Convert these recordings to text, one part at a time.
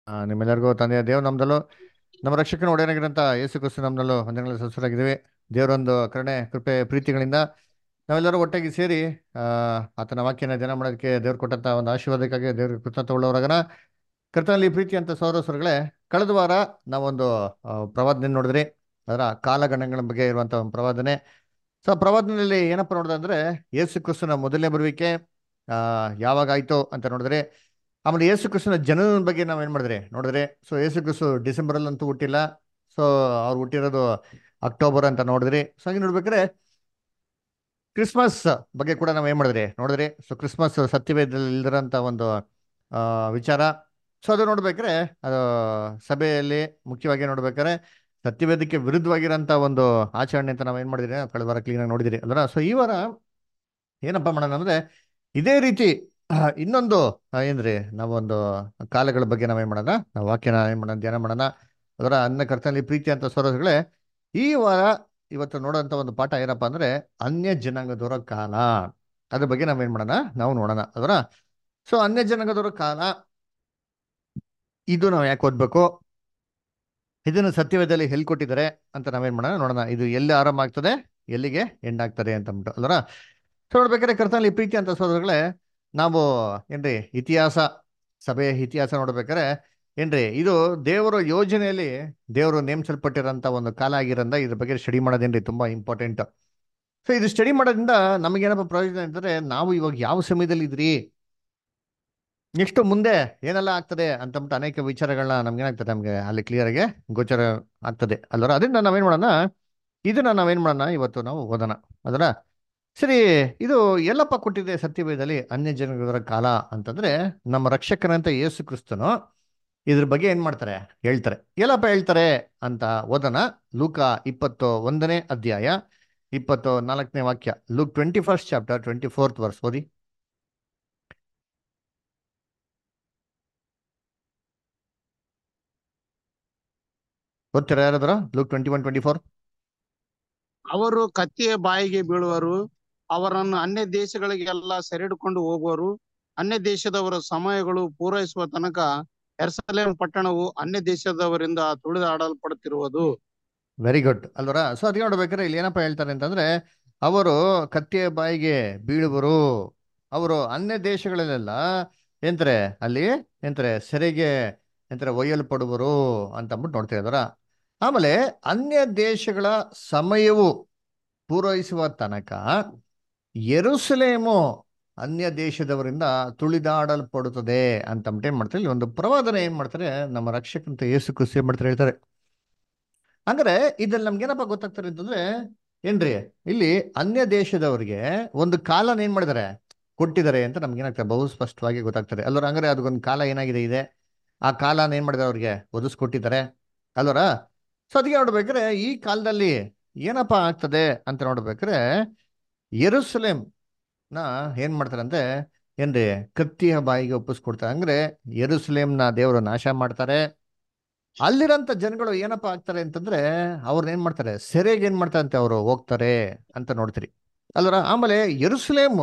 ಆ, ನಿಮ್ಮೆಲ್ಲರಿಗೂ ತಂದೆಯ ದೇವ್ ನಮ್ದಲ್ಲೂ ನಮ್ಮ ರಕ್ಷಕನ ಒಡೆಯನಾಗಿರಂತ ಯೇಸು ಕ್ರಿಸ್ತು ನಮ್ದಲ್ಲೂ ವಂದನೆಗಳು ಸಸ್ವರಾಗಿದ್ದೀವಿ ದೇವರೊಂದು ಕರುಣೆ ಕೃಪೆ ಪ್ರೀತಿಗಳಿಂದ ನಾವೆಲ್ಲರೂ ಒಟ್ಟಾಗಿ ಸೇರಿ ಆ, ಆತನ ವಾಕ್ಯನ ಧ್ಯಾನ ಮಾಡೋದಕ್ಕೆ ದೇವ್ರು ಕೊಟ್ಟಂತ ಒಂದು ಆಶೀರ್ವಾದಕ್ಕಾಗಿ ದೇವ್ರ ಕೃತಜ್ಞತೆ ಉಳ್ಳವರಾಗನ ಕರ್ತನಲ್ಲಿ ಪ್ರೀತಿ ಅಂತ ಸಹೋದರಗಳೇ ಕಳೆದ ವಾರ ನಾವೊಂದು ಆ, ಪ್ರವಾದನೆ ನೋಡಿದ್ರಿ ಅದರ ಕಾಲಗಣಗಳ ಬಗ್ಗೆ ಇರುವಂತ ಒಂದು ಪ್ರವಾದನೆ ಸೊ ಪ್ರವಾದನೆಯಲ್ಲಿ ಏನಪ್ಪ ನೋಡಿದೆ ಅಂದ್ರೆ ಯೇಸು ಕ್ರಿಸ್ತನ ಮೊದಲನೇ ಬರುವಿಕೆ ಆ ಯಾವಾಗ ಆಯ್ತು ಅಂತ ನೋಡಿದ್ರೆ ಆಮೇಲೆ ಯೇಸು ಕ್ರಿಸ್ತನ ಜನನ ಬಗ್ಗೆ ನಾವ್ ಏನ್ ಮಾಡಿದ್ರಿ ನೋಡಿದ್ರೆ ಸೊ ಯೇಸು ಕ್ರಿಸ್ತು ಡಿಸೆಂಬರ್ ಅಲ್ಲಿ ಅಂತೂ ಹುಟ್ಟಿಲ್ಲ ಸೊ ಅವ್ರು ಹುಟ್ಟಿರೋದು ಅಕ್ಟೋಬರ್ ಅಂತ ನೋಡಿದ್ರಿ ಸೊ ಹಾಗೆ ನೋಡ್ಬೇಕಾದ್ರೆ ಕ್ರಿಸ್ಮಸ್ ಬಗ್ಗೆ ಕೂಡ ನಾವ್ ಏನ್ ಮಾಡಿದ್ರಿ ನೋಡಿದ್ರಿ ಸೊ ಕ್ರಿಸ್ಮಸ್ ಸತ್ಯವೇದದಲ್ಲಿ ಇಲ್ದಿರಂತ ಒಂದು ಆ ವಿಚಾರ ಸೊ ಅದು ನೋಡ್ಬೇಕಾದ್ರೆ ಅದು ಸಭೆಯಲ್ಲಿ ಮುಖ್ಯವಾಗಿ ನೋಡ್ಬೇಕಾದ್ರೆ ಸತ್ಯವೇದಕ್ಕೆ ವಿರುದ್ಧವಾಗಿರೋಂಥ ಒಂದು ಆಚರಣೆ ಅಂತ ನಾವ್ ಏನ್ ಮಾಡಿದ್ರಿ ನಾವು ಕಳೆದ ವಾರ ಕ್ಲೀನ್ ಆಗಿ ನೋಡಿದಿರಿ ಅಲ್ವಾ ಸೊ ಈ ವಾರ ಏನಪ್ಪಾ ಮಾಡೋಣ ಅಂದ್ರೆ ಇದೇ ರೀತಿ ಆ, ಇನ್ನೊಂದು ಆ, ಏನ್ರಿ ನಾವೊಂದು ಕಾಲಗಳ ಬಗ್ಗೆ ನಾವೇನ್ ಮಾಡೋಣ ನಾವು ವಾಕ್ಯನ ಏನ್ ಮಾಡೋಣ ಧ್ಯಾನ ಮಾಡೋಣ ಅದರ ಅನ್ನ ಕರ್ತನಲ್ಲಿ ಪ್ರೀತಿ ಅಂತ ಸರೋಸ್ಗಳೇ ಈ ವಾರ ಇವತ್ತು ನೋಡೋಂಥ ಒಂದು ಪಾಠ ಏನಪ್ಪಾ ಅಂದ್ರೆ ಅನ್ಯ ಜನಾಂಗದವರ ಕಾಲ ಅದ್ರ ಬಗ್ಗೆ ನಾವೇನ್ ಮಾಡೋಣ ನಾವು ನೋಡೋಣ ಅದರ ಸೊ ಅನ್ಯ ಜನಾಂಗದವರ ಕಾಲ ಇದು ನಾವು ಯಾಕೆ ಓದ್ಬೇಕು ಇದನ್ನು ಸತ್ಯವೇದದಲ್ಲಿ ಎಲ್ಲಿ ಕೊಟ್ಟಿದ್ದಾರೆ ಅಂತ ನಾವೇನ್ ಮಾಡೋಣ ನೋಡೋಣ ಇದು ಎಲ್ಲಿ ಆರಂಭ ಆಗ್ತದೆ ಎಲ್ಲಿಗೆ ಎಂಡ್ ಆಗ್ತದೆ ಅಂತ ಅಂದ್ಬಿಟ್ಟು ಅಲ್ವರ ಸೊ ನೋಡ್ಬೇಕಾದ್ರೆ ಕರ್ತನಲ್ಲಿ ಪ್ರೀತಿ ಅಂತ ಸೋದರಗಳೇ ನಾವು ಏನ್ರಿ ಇತಿಹಾಸ ಸಭೆಯ ಇತಿಹಾಸ ನೋಡ್ಬೇಕಾದ್ರೆ ಏನ್ರಿ ಇದು ದೇವರ ಯೋಜನೆಯಲ್ಲಿ ದೇವರು ನೇಮಿಸಲ್ಪಟ್ಟಿರೋಂಥ ಒಂದು ಕಾಲ ಆಗಿರೋದ್ರಿಂದ ಇದ್ರ ಬಗ್ಗೆ ಸ್ಟಡಿ ಮಾಡೋದೇನ್ರಿ ತುಂಬಾ ಇಂಪಾರ್ಟೆಂಟ್ ಸೊ ಇದು ಸ್ಟಡಿ ಮಾಡೋದ್ರಿಂದ ನಮಗೇನಪ್ಪ ಪ್ರಯೋಜನ ಅಂತಂದ್ರೆ ನಾವು ಇವಾಗ ಯಾವ ಸಮಯದಲ್ಲಿ ಇದ್ರಿ ನೆಕ್ಸ್ಟ್ ಮುಂದೆ ಏನೆಲ್ಲ ಆಗ್ತದೆ ಅಂತಂದ್ಬಿಟ್ಟು ಅನೇಕ ವಿಚಾರಗಳನ್ನ ನಮ್ಗೇನಾಗ್ತದೆ ನಮ್ಗೆ ಅಲ್ಲಿ ಕ್ಲಿಯರ್ ಆಗಿ ಗೋಚರ ಆಗ್ತದೆ ಅಲ್ವರ ಅದರಿಂದ ನಾವೇನ್ ಮಾಡೋಣ ಇದನ್ನ ನಾವೇನ್ ಮಾಡೋಣ ಇವತ್ತು ನಾವು ಓದೋಣ ಅದರ ಸರಿ ಇದು ಎಲ್ಲಪ್ಪ ಕೊಟ್ಟಿದೆ ಸತ್ಯವೇದದಲ್ಲಿ ಅನ್ಯ ಜನಗಳ ಕಾಲ ಅಂತಂದ್ರೆ ನಮ್ಮ ರಕ್ಷಕನಂತ ಯೇಸು ಕ್ರಿಸ್ತನು ಇದ್ರ ಬಗ್ಗೆ ಏನ್ ಮಾಡ್ತಾರೆ ಹೇಳ್ತಾರೆ ಎಲ್ಲಪ್ಪ ಹೇಳ್ತಾರೆ ಅಂತ ಓದೋಣ ಲೂಕ ಇಪ್ಪತ್ತು ಒಂದನೇ ಅಧ್ಯಾಯ ಇಪ್ಪತ್ತು ನಾಲ್ಕನೇ ವಾಕ್ಯ Luke twenty first chapter twenty fourth verse ಓದಿ ಓದ್ತೀರಾ ಯಾರಾದ್ರ Luke twenty one twenty four ಅವರು ಕತ್ತಿಯ ಬಾಯಿಗೆ ಬೀಳುವರು ಅವರನ್ನು ಅನ್ಯ ದೇಶಗಳಿಗೆಲ್ಲ ಸೆರೆಹಿಡ್ಕೊಂಡು ಹೋಗುವರು ಅನ್ಯ ದೇಶದವರ ಸಮಯಗಳು ಪೂರೈಸುವ ತನಕ ಎರ್ಸಲೇಮ್ ಪಟ್ಟಣವು ಅನ್ಯ ದೇಶದವರಿಂದ ತುಳಿದಾಡಲ್ಪಡುತ್ತಿರುವುದು ವೆರಿ ಗುಡ್ ಅಲ್ವರ ಸೊ ಅದಕ್ಕೆ ನೋಡ್ಬೇಕಾದ್ರೆ ಇಲ್ಲಿ ಏನಪ್ಪ ಹೇಳ್ತಾರೆ ಅಂತಂದ್ರೆ ಅವರು ಕತ್ತಿಯ ಬಾಯಿಗೆ ಬೀಳುವರು ಅವರು ಅನ್ಯ ದೇಶಗಳಲ್ಲೆಲ್ಲ ಎಂತಾರೆ ಅಲ್ಲಿ ಎಂತಾರೆ ಸೆರೆಗೆ ಎಂತಾರೆ ಒಯ್ಯಲ್ಪಡುವರು ಅಂತ ಅಂದ್ಬಿಟ್ಟು ನೋಡ್ತಾ ಇದಾರ ಆಮೇಲೆ ಅನ್ಯ ದೇಶಗಳ ಸಮಯವು ಪೂರೈಸುವ ತನಕ ಎರುಸಲೇಮು ಅನ್ಯ ದೇಶದವರಿಂದ ತುಳಿದಾಡಲ್ಪಡುತ್ತದೆ ಅಂತ ಅಂದ್ಬಿಟ್ಟು ಏನ್ ಮಾಡ್ತಾರೆ ಇಲ್ಲಿ ಒಂದು ಪ್ರವಾದನೆ ಏನ್ ಮಾಡ್ತಾರೆ ನಮ್ಮ ರಕ್ಷಕಂತ ಯೇಸು ಕ್ರಿಸ್ತು ಏನ್ ಮಾಡ್ತಾರೆ ಹೇಳ್ತಾರೆ ಅಂದ್ರೆ ಇದ್ರಲ್ಲಿ ನಮ್ಗೆ ಏನಪ್ಪ ಗೊತ್ತಾಗ್ತಾರೆ ಅಂತಂದ್ರೆ ಏನ್ರಿ ಇಲ್ಲಿ ಅನ್ಯ ದೇಶದವರಿಗೆ ಒಂದು ಕಾಲನ ಏನ್ ಮಾಡಿದಾರೆ ಕೊಟ್ಟಿದ್ದಾರೆ ಅಂತ ನಮ್ಗೆ ಏನಾಗ್ತದೆ ಬಹು ಸ್ಪಷ್ಟವಾಗಿ ಗೊತ್ತಾಗ್ತದೆ ಅಲ್ಲರ ಹಂಗಾರೆ ಅದಕ್ಕೊಂದು ಕಾಲ ಏನಾಗಿದೆ ಇದೆ ಆ ಕಾಲನ ಏನ್ ಮಾಡಿದಾರೆ ಅವ್ರಿಗೆ ಒದಿಸ್ಕೊಟ್ಟಿದ್ದಾರೆ ಅಲ್ವರ ಸೊ ಅದಕ್ಕೆ ನೋಡ್ಬೇಕಾದ್ರೆ ಈ ಕಾಲದಲ್ಲಿ ಏನಪ್ಪ ಆಗ್ತದೆ ಅಂತ ನೋಡ್ಬೇಕಾದ್ರೆ ಯೆರೂಸಲೇಮ್ ನ ಏನ್ ಮಾಡ್ತಾರಂತೆ ಏನ್ರಿ ಕತ್ತಿಯ ಬಾಯಿಗೆ ಒಪ್ಪಿಸ್ಕೊಡ್ತಾರೆ ಅಂದ್ರೆ ಯೆರೂಸಲೇಮ್ನ ದೇವರು ನಾಶ ಮಾಡ್ತಾರೆ ಅಲ್ಲಿರಂತ ಜನಗಳು ಏನಪ್ಪ ಆಗ್ತಾರೆ ಅಂತಂದ್ರೆ ಅವ್ರನ್ನ ಏನ್ ಮಾಡ್ತಾರೆ ಸೆರೆಗೆ ಏನ್ ಮಾಡ್ತಾರಂತೆ ಅವರು ಹೋಗ್ತಾರೆ ಅಂತ ನೋಡ್ತೀರಿ ಅಲ್ವರ ಆಮೇಲೆ ಯೆರೂಸಲೇಮು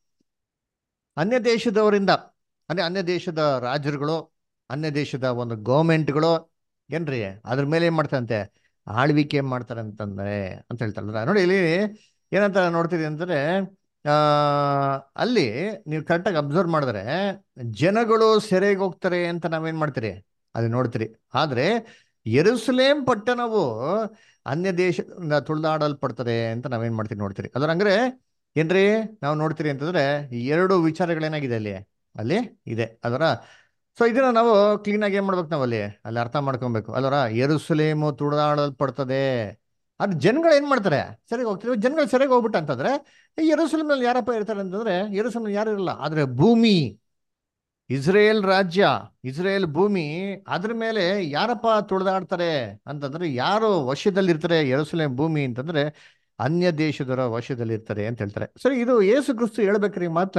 ಅನ್ಯ ದೇಶದವರಿಂದ ಅಂದ್ರೆ ಅನ್ಯ ದೇಶದ ರಾಜರುಗಳು ಅನ್ಯ ದೇಶದ ಒಂದು ಗೌರ್ಮೆಂಟ್ಗಳು ಏನ್ರಿ ಅದ್ರ ಮೇಲೆ ಏನ್ ಮಾಡ್ತಾರಂತೆ ಆಳ್ವಿಕೆ ಮಾಡ್ತಾರೆ ಅಂತಂದ್ರೆ ಅಂತ ಹೇಳ್ತಾರಲ್ಲ ನೋಡಿ ಇಲ್ಲಿ ಏನಂತ ನೋಡ್ತೀರಿ ಅಂತಂದ್ರೆ ಆ ಅಲ್ಲಿ ನೀವು ಕರೆಕ್ಟಾಗಿ ಅಬ್ಸರ್ವ್ ಮಾಡಿದ್ರೆ ಜನಗಳು ಸೆರೆಗೆ ಹೋಗ್ತಾರೆ ಅಂತ ನಾವೇನ್ ಮಾಡ್ತೀರಿ ಅದು ನೋಡ್ತೀರಿ ಆದ್ರೆ ಯೆರೂಸಲೇಮ್ ಪಟ್ಟಣವು ಅನ್ಯ ದೇಶದಿಂದ ತುಳಿದಾಡಲ್ಪಡ್ತದೆ ಅಂತ ನಾವೇನ್ ಮಾಡ್ತೀವಿ ನೋಡ್ತೀರಿ ಅದ್ರ ಹಂಗ್ರೆ ಏನ್ರಿ ನಾವು ನೋಡ್ತೀರಿ ಅಂತಂದ್ರೆ ಈ ಎರಡು ವಿಚಾರಗಳೇನಾಗಿದೆ ಅಲ್ಲಿ ಅಲ್ಲಿ ಇದೆ ಅದರ ಸೊ ಇದನ್ನ ನಾವು ಕ್ಲೀನ್ ಆಗಿ ಏನ್ ಮಾಡ್ಬೇಕು ನಾವು ಅಲ್ಲಿ ಅಲ್ಲಿ ಅರ್ಥ ಮಾಡ್ಕೊಬೇಕು ಅಲ್ವರ ಯೆರೂಸಲೇಮು ತುಳಿದಾಡಲ್ಪಡ್ತದೆ ಅದು ಜನಗಳು ಏನ್ ಮಾಡ್ತಾರೆ ಸರಿಯಾಗಿ ಹೋಗ್ತಾರೆ ಜನಗಳು ಸರಿಯಾಗಿ ಹೋಗ್ಬಿಟ್ಟು ಅಂತಂದ್ರೆ ಈ ಯೆರೂಸಲೇಮ್ನಲ್ಲಿ ಯಾರಪ್ಪ ಇರ್ತಾರೆ ಅಂತಂದ್ರೆ ಯೆರೂಸಲೇಮ್ ಯಾರು ಇರಲ್ಲ ಆದ್ರೆ ಭೂಮಿ ಇಸ್ರೇಲ್ ರಾಜ್ಯ ಇಸ್ರೇಲ್ ಭೂಮಿ ಅದ್ರ ಮೇಲೆ ಯಾರಪ್ಪ ತುಳಿದಾಡ್ತಾರೆ ಅಂತಂದ್ರೆ ಯಾರು ವಶದಲ್ಲಿರ್ತಾರೆ ಯೆರೂಸಲೇಮ್ ಭೂಮಿ ಅಂತಂದ್ರೆ ಅನ್ಯ ದೇಶದವರ ವಶದಲ್ಲಿರ್ತಾರೆ ಅಂತ ಹೇಳ್ತಾರೆ ಸರಿ ಇದು ಏಸು ಕ್ರಿಸ್ತು ಹೇಳ್ಬೇಕ್ರಿ ಮಾತ್ರ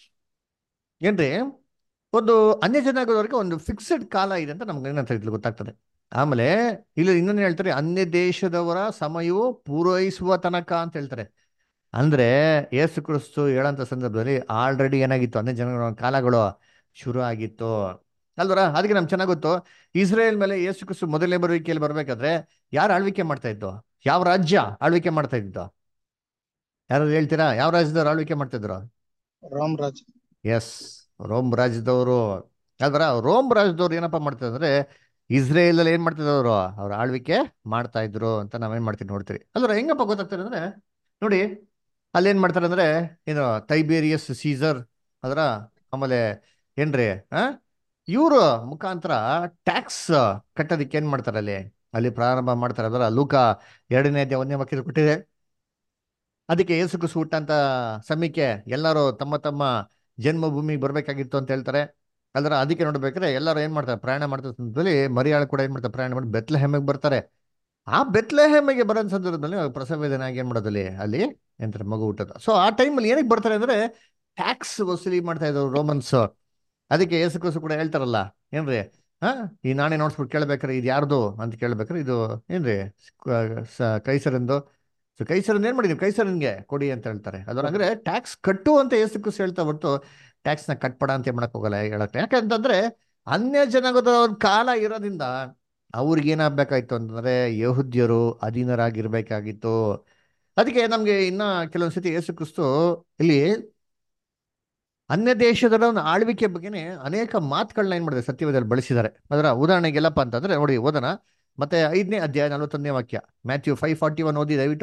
ಏನ್ರಿ ಒಂದು ಅನ್ಯ ಜನಾಂಗದವರಿಗೆ ಒಂದು ಫಿಕ್ಸೆಡ್ ಕಾಲ ಇದೆ ಅಂತ ನಮ್ಗೆ ಏನಂತ ಇದ್ರಲ್ಲಿ ಗೊತ್ತಾಗ್ತದೆ ಆಮೇಲೆ ಇಲ್ಲಿ ಇನ್ನೊಂದು ಹೇಳ್ತಾರೆ ಅನ್ಯ ದೇಶದವರ ಸಮಯವು ಪೂರೈಸುವ ತನಕ ಅಂತ ಹೇಳ್ತಾರೆ ಅಂದ್ರೆ ಏಸು ಕ್ರಿಸ್ತು ಹೇಳಂತ ಸಂದರ್ಭದಲ್ಲಿ ಆಲ್ರೆಡಿ ಏನಾಗಿತ್ತು ಅನ್ಯ ಜನಗಳ ಕಾಲಗಳು ಶುರು ಆಗಿತ್ತು ಅಲ್ವರ ಅದಕ್ಕೆ ನಮ್ಗೆ ಚೆನ್ನಾಗಿ ಗೊತ್ತು ಇಸ್ರೇಲ್ ಮೇಲೆ ಯೇಸು ಕ್ರಿಸ್ತು ಮೊದಲನೇ ಬರುವಿಕೆಯಲ್ಲಿ ಬರ್ಬೇಕಾದ್ರೆ ಯಾರು ಆಳ್ವಿಕೆ ಮಾಡ್ತಾ ಇದ್ದು ಯಾವ ರಾಜ್ಯ ಆಳ್ವಿಕೆ ಮಾಡ್ತಾ ಇದ್ದು ಯಾರು ಹೇಳ್ತೀರಾ ಯಾವ ರಾಜ್ಯದವ್ರು ಆಳ್ವಿಕೆ ಮಾಡ್ತಾ ಇದ್ರು ರಾಮ್ ರಾಜ್ ಎಸ್ ರೋಮ್ ರಾಜ್ಯದವರು ಅಲ್ವರ ರೋಮ್ ರಾಜ್ಯದವ್ರು ಏನಪ್ಪ ಮಾಡ್ತಾರೆ ಅಂದ್ರೆ ಇಸ್ರೇಲ್ ಅಲ್ಲಿ ಏನ್ ಮಾಡ್ತಿದ್ರು ಅವರು ಅವ್ರ ಆಳ್ವಿಕೆ ಮಾಡ್ತಾ ಇದ್ರು ಅಂತ ನಾವೇನ್ ಮಾಡ್ತೀವಿ ನೋಡ್ತೀವಿ ಅಲ್ವರ ಹೆಂಗಪ್ಪ ಗೊತ್ತಾಗ್ತಾರೆ ಅಂದ್ರೆ ನೋಡಿ ಅಲ್ಲಿ ಏನ್ ಮಾಡ್ತಾರೆ ಅಂದ್ರೆ ಏನು ಟೈಬೇರಿಯಸ್ ಸೀಸರ್ ಅದರ ಆಮೇಲೆ ಏನ್ರಿ ಆ ಇವರು ಮುಖಾಂತರ ಟ್ಯಾಕ್ಸ್ ಕಟ್ಟೋದಕ್ಕೆ ಏನ್ ಮಾಡ್ತಾರೆ ಅಲ್ಲಿ ಅಲ್ಲಿ ಪ್ರಾರಂಭ ಮಾಡ್ತಾರೆ ಅದರ ಲೂಕ ಎರಡನೇ ಅಧ್ಯಾಯ ಒಂದನೇ ವಾಕ್ಯದಲ್ಲಿ ಕೊಟ್ಟಿದೆ ಅದಕ್ಕೆ ಯೇಸು ಕ್ರಿಸ್ತು ಹುಟ್ಟಂತ ಸಮಯಕ್ಕೆ ಎಲ್ಲರೂ ತಮ್ಮ ತಮ್ಮ ಜನ್ಮಭೂಮಿಗೆ ಬರ್ಬೇಕಾಗಿತ್ತು ಅಂತ ಹೇಳ್ತಾರೆ ಅಲ್ದ್ರ ಅದಕ್ಕೆ ನೋಡ್ಬೇಕಾದ್ರೆ ಎಲ್ಲರೂ ಏನ್ ಮಾಡ್ತಾರೆ ಪ್ರಯಾಣ ಮಾಡ್ತಾ ಸಂದರ್ಭದಲ್ಲಿ ಮರಿಯಾಳು ಕೂಡ ಏನ್ ಮಾಡ್ತಾರೆ ಪ್ರಯಾಣ ಮಾಡಿ ಬೆತ್ಲೆಹೆಮ್ಮಿಗೆ ಬರ್ತಾರೆ ಆ ಬೆತ್ಲೆಹೆಮ್ಮಿಗೆ ಬರೋ ಸಂದರ್ಭದಲ್ಲಿ ಪ್ರಸವ ವೇದನೆ ಆಗಿ ಏನ್ ಮಾಡೋದಲ್ಲಿ ಅಲ್ಲಿ ಎಂತಾರೆ ಮಗು ಹುಟ್ಟದ ಸೊ ಆ ಟೈಮಲ್ಲಿ ಏನಕ್ಕೆ ಬರ್ತಾರೆ ಅಂದ್ರೆ ಟ್ಯಾಕ್ಸ್ ವಸೂಲಿ ಮಾಡ್ತಾ ಇದ್ರು ರೋಮನ್ಸ್ ಅದಕ್ಕೆ ಯೇಸು ಕ್ರಿಸ್ತು ಕೂಡ ಹೇಳ್ತಾರಲ್ಲ ಏನ್ರಿ ಹಾ ಈ ನಾನೇ ನೋಡ್ಸ್ಬಿಟ್ಟು ಕೇಳ್ಬೇಕಾರೆ ಇದು ಯಾರ್ದು ಅಂತ ಕೇಳ್ಬೇಕಾರೆ ಇದು ಏನ್ರಿ ಸ- ಕೈಸರಂದು ಸೊ ಕೈಸರನ್ ಏನ್ ಮಾಡಿದೀವಿ ಕೈಸರನ್ಗೆ ಕೊಡಿ ಅಂತ ಹೇಳ್ತಾರೆ ಅದ್ರ ಅಂದ್ರೆ ಟ್ಯಾಕ್ಸ್ ಕಟ್ಟು ಅಂತ ಯೇಸು ಕ್ರಿಸ್ತು ಹೇಳ್ತಾ ಹೊರತು ಟ್ಯಾಕ್ಸ್ ನ ಕಟ್ಬೇಡ ಅಂತ ಏನ್ ಮಾಡಕ್ ಹೋಗಲ್ಲ ಹೇಳಕ್ಕೆ ಯಾಕಂತಂದ್ರೆ ಅನ್ಯ ಜನಾಂಗದ ಒಂದ್ ಕಾಲ ಇರೋದ್ರಿಂದ ಅವ್ರಿಗೆ ಏನಾಗ್ಬೇಕಾಯ್ತು ಅಂತಂದ್ರೆ ಯಹುದ್ಯರು ಅಧೀನರಾಗಿರ್ಬೇಕಾಗಿತ್ತು ಅದಕ್ಕೆ ನಮ್ಗೆ ಇನ್ನ ಕೆಲವೊಂದ್ಸತಿ ಯೇಸು ಕ್ರಿಸ್ತು ಇಲ್ಲಿ ಅನ್ಯ ದೇಶದ ಒಂದು ಆಳ್ವಿಕೆ ಬಗ್ಗೆನೇ ಅನೇಕ ಮಾತುಗಳನ್ನ ಏನ್ ಮಾಡಿದೆ ಸತ್ಯವೇದಲ್ಲಿ ಬಳಸಿದ್ದಾರೆ ಅದರ ಉದಾಹರಣೆಗೆ ಎಲ್ಲಪ್ಪ ಅಂತಂದ್ರೆ ನೋಡಿ ಓದೋಣ ಮತ್ತೆ ಐದನೇ ಅಧ್ಯಾಯ ನಲವತ್ತೊಂದನೇ ವಾಕ್ಯ ಮ್ಯಾಥ್ಯೂ ಫೈವ್ ಫಾರ್ಟಿ ಒನ್ ಓದಿ ದಯವಿಟ್ಟು